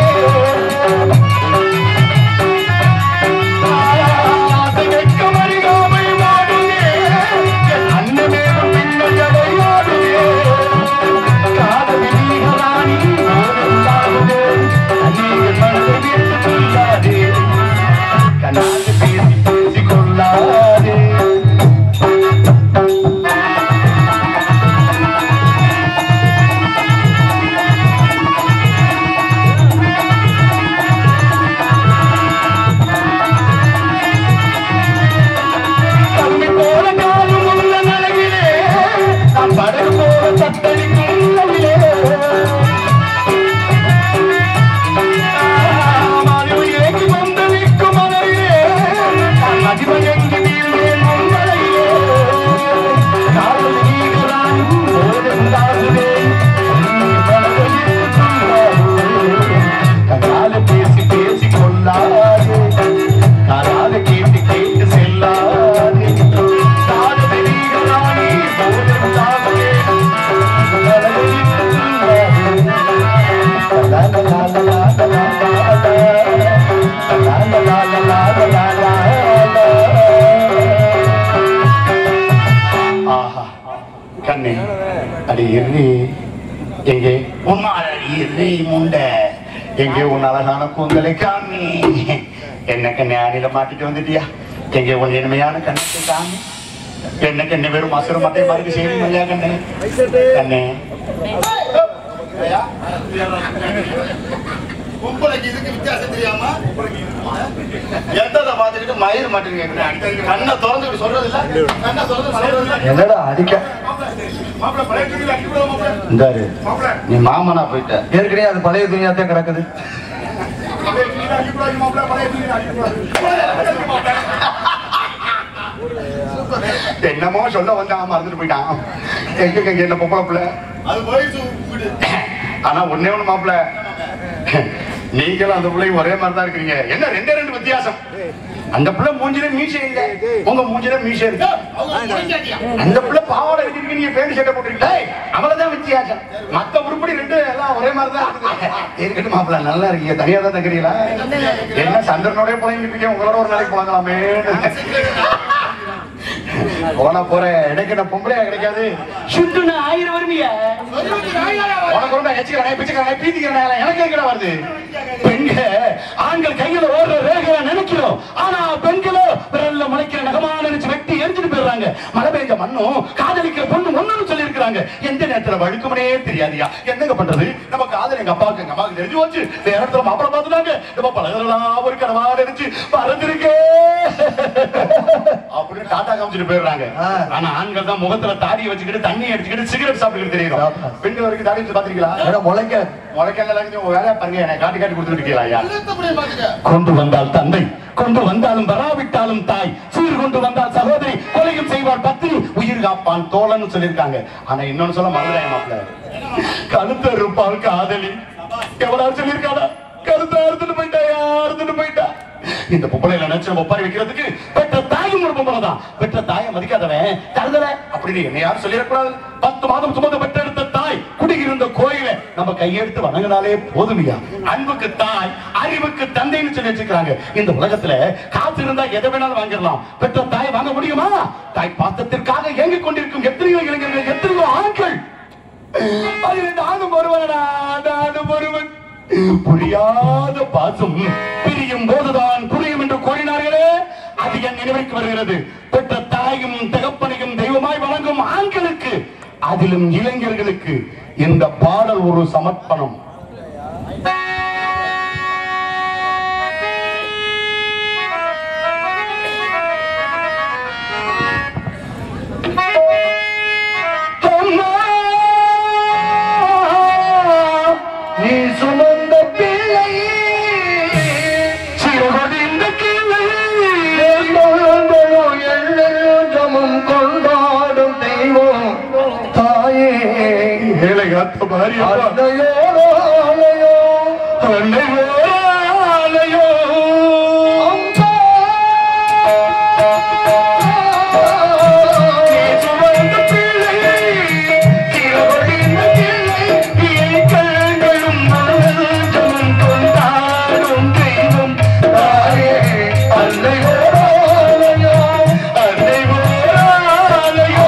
ஆசை வெட்கம் அறியாமை வாடுமே என் அன்னமேலும் பின்னஜடை ஆடுமே காதல் நீராணி ஓடுந்தாகுதே அநேக மனதை விட்டு கொள்ளாதே கண்ணால் பேசி பேசி கொள்ளாதே தம்பி போல காலும் உள்ள நலகிலே நான் படகு போல தத்தளிக்கும் உள்ளவிலே மாறிவு ஏகி வந்து நிற்கும் மலையிலே நான் மதிமயங்கி வீழ்வேன் உங்களையிலே காதல் நீங்களான் ஓடுந்தாகுதே கண்ணால பேசி பேசி கொள்ளாதே காதால கேட்டு கேட்டு செல்லாதே காதல் நீங்களானே ஓடுந்தாகுதே ஆஹா கண்ணே அடி இரு எங்கே உன்னால் அடி இரு முண்ட எங்கே உன் அழகான கூந்தலை காமி என்ன கண்ணே அணில மாட்டிட்டு வந்துட்டியா எங்கே உன் இனிமையான கண்ணத்தை காமி என்ன கண்ணே வெறும் மசுறு மட்டை மாதிரி செய்தி இல்லையா கண்ணே கண்ணே கும்பலைக்கு இதுக்கு வித்தியாசம் தெரியாம எந்ததை பார்த்துக்கிட்டு மயிர் மட்டும் கேட்கிறேன் கண்ணை திறந்து இப்படி சொல்றது இல்ல கண்ணை திறந்து சொல்றது இல்ல என்னடா அடிக்க மாப்பிள பழைய துணியில அடிக்க கூடாது மாப்பிள இந்தாரு மாப்பிள நீ மாமனா போயிட்ட ஏற்கனவே அது பழைய துணியா தான் கிடக்குது பழைய துணியில அடிக்க கூடாது மாப்பிள பழைய துணியில அடிக்க கூடாது என்னமோ சொல்ல வந்தான் மறந்துட்டு போயிட்டான் எங்க எங்க என்ன பொம்பளை பிள்ளை அது வயசு விடு ஆனா ஒண்ணே ஒண்ணு மாப்பிள்ள நீங்களும் அந்த பிள்ளையும் ஒரே மாதிரி தான் இருக்கிறீங்க என்ன ரெண்டே ரெண்டு வித்தியாசம் அந்த பிள்ளை மூஞ்சில மீசை இல்ல உங்க மூஞ்சில மீசை இருக்கு அவங்க முடிஞ்சாட்டியா அந்த பிள்ளை பாவாடை எடுத்துருக்கு நீங்க பேண்ட் சட்டை போட்டுருக்கீங்க அவ்வளவுதான் வித்தியாசம் மத்த உருப்படி ரெண்டு எல்லாம் ஒரே மாதிரி தான் இருக்குது இருக்கட்டும் மாப்பிள்ள நல்லா இருக்கீங்க தனியா தான் தங்குறீங்களா என்ன சந்திரனோடய புழங்கிட்டு இருக்கீங்க உங்களோட ஒரு நாளைக்கு புழங்கலாமே போனா போற இடைக்கிட்ட பொம்பளையா கிடைக்காது சுட்டுன்னு ஆயிரம் வருவியா உனக்கு ஒரு எச்சுக்கிறேன் பிச்சுக்கிறேன் பீத்திக்கிறேன் எனக்கு எங்கட வருது பெண்க ஆண்கள் கையில ஓடுற ரேகையா நினைக்கிறோம் ஆனா பெண்களோ விரல்ல முளைக்கிற நகமா நினைச்சு வெட்டி எரிஞ்சுட்டு போயிடுறாங்க மழை பெய்ஞ்ச மண்ணும் காதலிக்கிற பொண்ணு ஒண்ணுன்னு சொல்லி இருக்கிறாங்க எந்த நேரத்துல வழுக்குமனே தெரியாதியா என்னங்க பண்றது நம்ம காதல் எங்க அப்பாவுக்கு எங்க அம்மாவுக்கு தெரிஞ்சு வச்சு வேற இடத்துல மாப்பிள பார்த்துட்டாங்க நம்ம பழகலாம் ஒரு கனவா நினைச்சு மறந்துருக்கே அப்படின்னு டாட்டா காமிச்சிட்டு போயிடுறாங்க ஆ. ஆனா ஆண்கள் தான் முகத்துல தாடியை வச்சுக்கிட்டு தண்ணி அடிச்சுக்கிட்டு சிகரெட் சாப்பிட்டுக்கிட்டு தெரியும் பெண்கள் வரைக்கும் தாடி வச்சு பாத்திருக்கீங்களா ஏன்னா முளைக்க முளைக்கல வேலை பாருங்க எனக்கு காட்டி காட்டி கொடுத்துட்டு இருக்கீங்களா ஐயா அப்படியே பாத்துக்க கொண்டு வந்தால் தந்தை கொண்டு வந்தாலும் வராவிட்டாலும் தாய் சீர் கொண்டு வந்தால் சகோதரி கொலையும் செய்வார் பத்தினி உயிர் காப்பான் தோழன்னு சொல்லியிருக்காங்க ஆனா இன்னொன்னு சொல்ல மறந்துடாய மாப்பிள்ள கழுத்த இருப்பால் காதலி எவ்வளவு சொல்லியிருக்காடா கழுத்த அறுத்துட்டு போயிட்டா அறுத்துட்டு போயிட்டா இந்த பொம்பளையில நினைச்சு நம்ம ஒப்பாரி வைக்கிறதுக்கு பெற்ற தாயும் ஒரு பொம்பளை தான் பெற்ற தாயை மதிக்காதவன் தருதல அப்படின்னு என்ன யாரும் சொல்லிடக்கூடாது பத்து மாதம் சுமந்து பெற்றெடுத்த தாய் குடியிருந்த கோயிலை நம்ம கையெடுத்து வணங்கினாலே போதுமையா அன்புக்கு தாய் அறிவுக்கு தந்தைன்னு சொல்லி வச்சுக்கிறாங்க இந்த உலகத்துல காசு இருந்தா எதை வேணாலும் வாங்கிடலாம் பெற்ற தாய் வாங்க முடியுமா தாய் பாசத்திற்காக ஏங்கிக் கொண்டிருக்கும் எத்தனையோ இளைஞர்கள் எத்தனையோ ஆண்கள் அதில் நானும் ஒருவனடா நானும் ஒருவன் புரியாத பாசம் பிரியும் போதுதான் புரியும் என்று கூறினார்களே அது என் நினைவுக்கு வருகிறது பெற்ற தாயும் தகப்பனையும் தெய்வமாய் வணங்கும் ஆண்களுக்கு அதிலும் இளைஞர்களுக்கு இந்த பாடல் ஒரு சமர்ப்பணம் அம்மா, நீ சுமந்த பிள்ளை சிறுகொடிந்த கிளை, குழந்தையோ எல்லோரும் கொண்டாடும் தெய்வம் தாயே ஏழை காத்த பாரியப்பா, அன்னையோரோ ஆலயோ அன்னை ஓராலையோ. நீ சுமந்த பிள்ளை, சிறுகொடிந்த கிளை, என் கண்களும் மனதும் கொண்டாடும் தெய்வம் தாயே, அன்னை ஓராலையோ, அன்னை ஓராலையோ.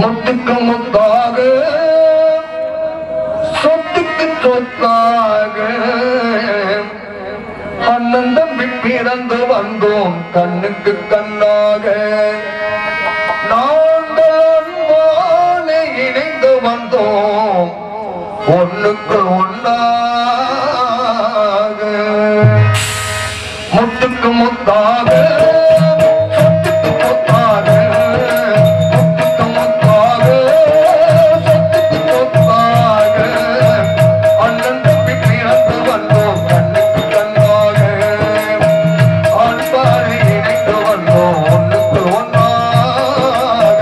முத்துக்கு முத்தாக சொத்துக்கு சொத்தாக அண்ணன் தம்பி பிறந்து வந்தோம் கண்ணுக்கு கண்ணாக நாங்கள் அன்பான இணைந்து வந்தோம் ஒண்ணுக்கு ஒன்னாக முத்துக்கு முத்தாக சொத்துக்கு சொத்தாக முத்துக்கு முத்தாக சொத்துக்கு சொத்தாக அண்ணன் தம்பி பிறந்து வந்தோம் கண்ணுக்கு கண்ணாக அன்பாரை இணைந்து வந்தோம் ஒண்ணுக்கு ஒன்னாக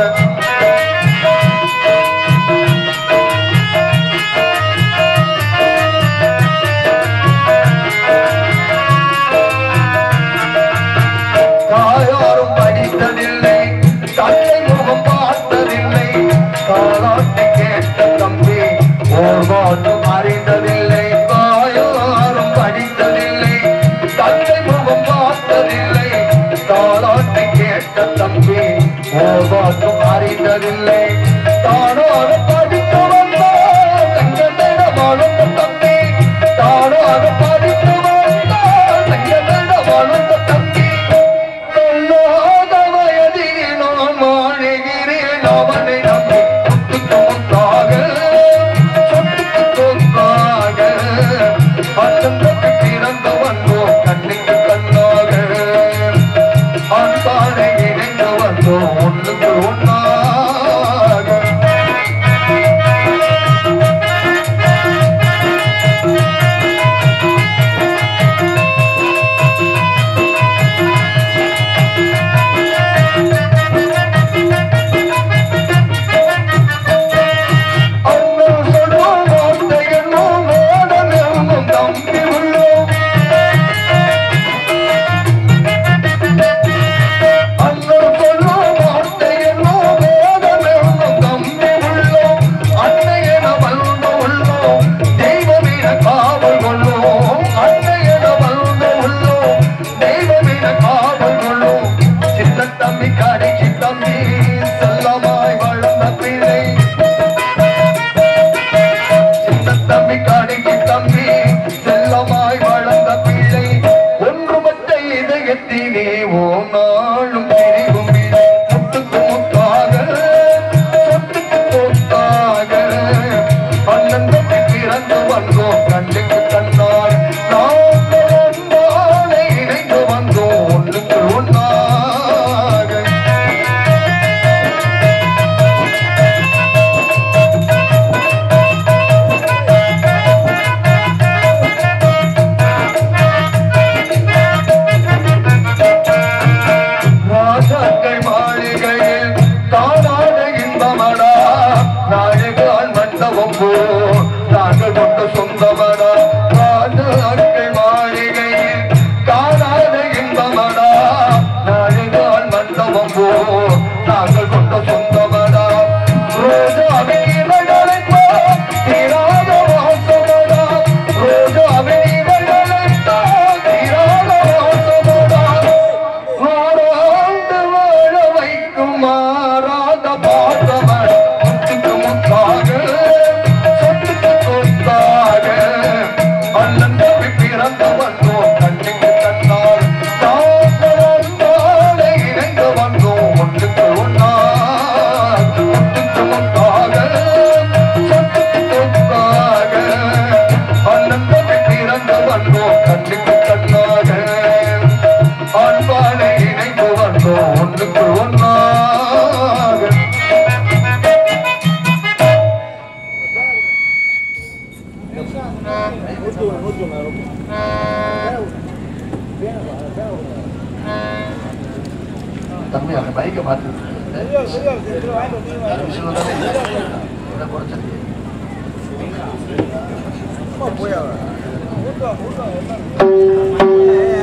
தாயாரும் படித்ததில்லை தந்தை முகம் பார்த்ததில்லை தாளாட்டி கேட்ட தம்பி ஓர் பாட்டும் அறிந்ததில்லை தாயாரும் படித்ததில்லை தந்தை முகம் பார்த்ததில்லை தாளாட்டி கேட்ட தம்பி ஓர் பாட்டும் அறிந்ததில்லை தானாக படித்து வந்தால் தங்கத்திடமானும் தம்பி தானாக படித்து வந்தால் தங்கத்திடமானும் தம்பி சொல்லாத வயதில் நான் வாழுகிறேன் அவனை நம்பி சொத்துக்கு முத்தாக சொத்துக்கு சொத்தாக அச்சந்தக்கு பிறந்து வந்தோம் கண்ணுக்கு கண்ணாக அன்பானை இணைந்து வந்தோம் ஒண்ணுக்கு ஒன்னாக அண்ணன் சொல்லும் வார்த்தை என்னும் வேடம் என்னும் தம்பி உள்ளோம் அண்ணன் சொல்லும் வார்த்தை என்னும் வேடம் என்னும் தம்பி உள்ளோம் அன்னையன வந்து உள்ளோம் தெய்வமீன காவல் கொள்ளும் அன்னையன வந்து உள்ளோம் தெய்வமீன காவல் கொள்ளும் சின்ன தம்பி கடைக்கு தம்பி செல்லமாய் வளர்ந்த பிள்ளை சின்ன தம்பி காணிக்கு தம்பி செல்லமாய் வளர்ந்த பிள்ளை ஒன்றுபட்ட இதயத்திலே ஓ நாளும் பிரிவும் இல்லை. முத்துக்கு முத்தாக சொத்துக்கு சொத்தாக அண்ணன் தம்பி பிறந்து வந்தோம் கண்ணுக்கு கண்ணால் நாங்கள் ஒன்றாலே இணைந்து வந்தோம் ஒன்றுக்கு ஒன்றாக ராஜாக்கள் மாளிகையில் காணாத இன்பமடா நாடுகால் மண்டபம் போ நாங்கள் கொண்ட சொந்தமடா ராஜாக்கள் மாளிகையில் காணாத இன்பமடா நாடுகால் மண்டபம் போ நாங்கள் கொண்ட சொந்தமடா ரோஜாவின் இலைகளை போல் தீராத வாசமடா ரோஜாவின் இலைகளை போல் தீராத வாசமடா மாறாண்டு வாழ வைக்கும் மாறாத பாசமட முத்துக்கு முத்தாக சொத்துக்கு சொத்தாக அண்ணன் தம்பி பிறந்த வந்தோம் கண்ணுக்கு கண்ணால் தாங்கள் ஒன்றாலே இணைந்து வந்தோம் ஒன்றுக்கு ஒன்றாக முத்துக்கு முத்தாக சொத்துக்கு சொத்தாக அண்ணன் தம்பி பிறந்த வந்தோம் கண்ணுக்கு கண்ணாக அன்பானை இணைந்து வந்தோம் ஒன்றுக்கு ஒன்றாக தம்பி அந்த பைக்கை பார்த்து போய்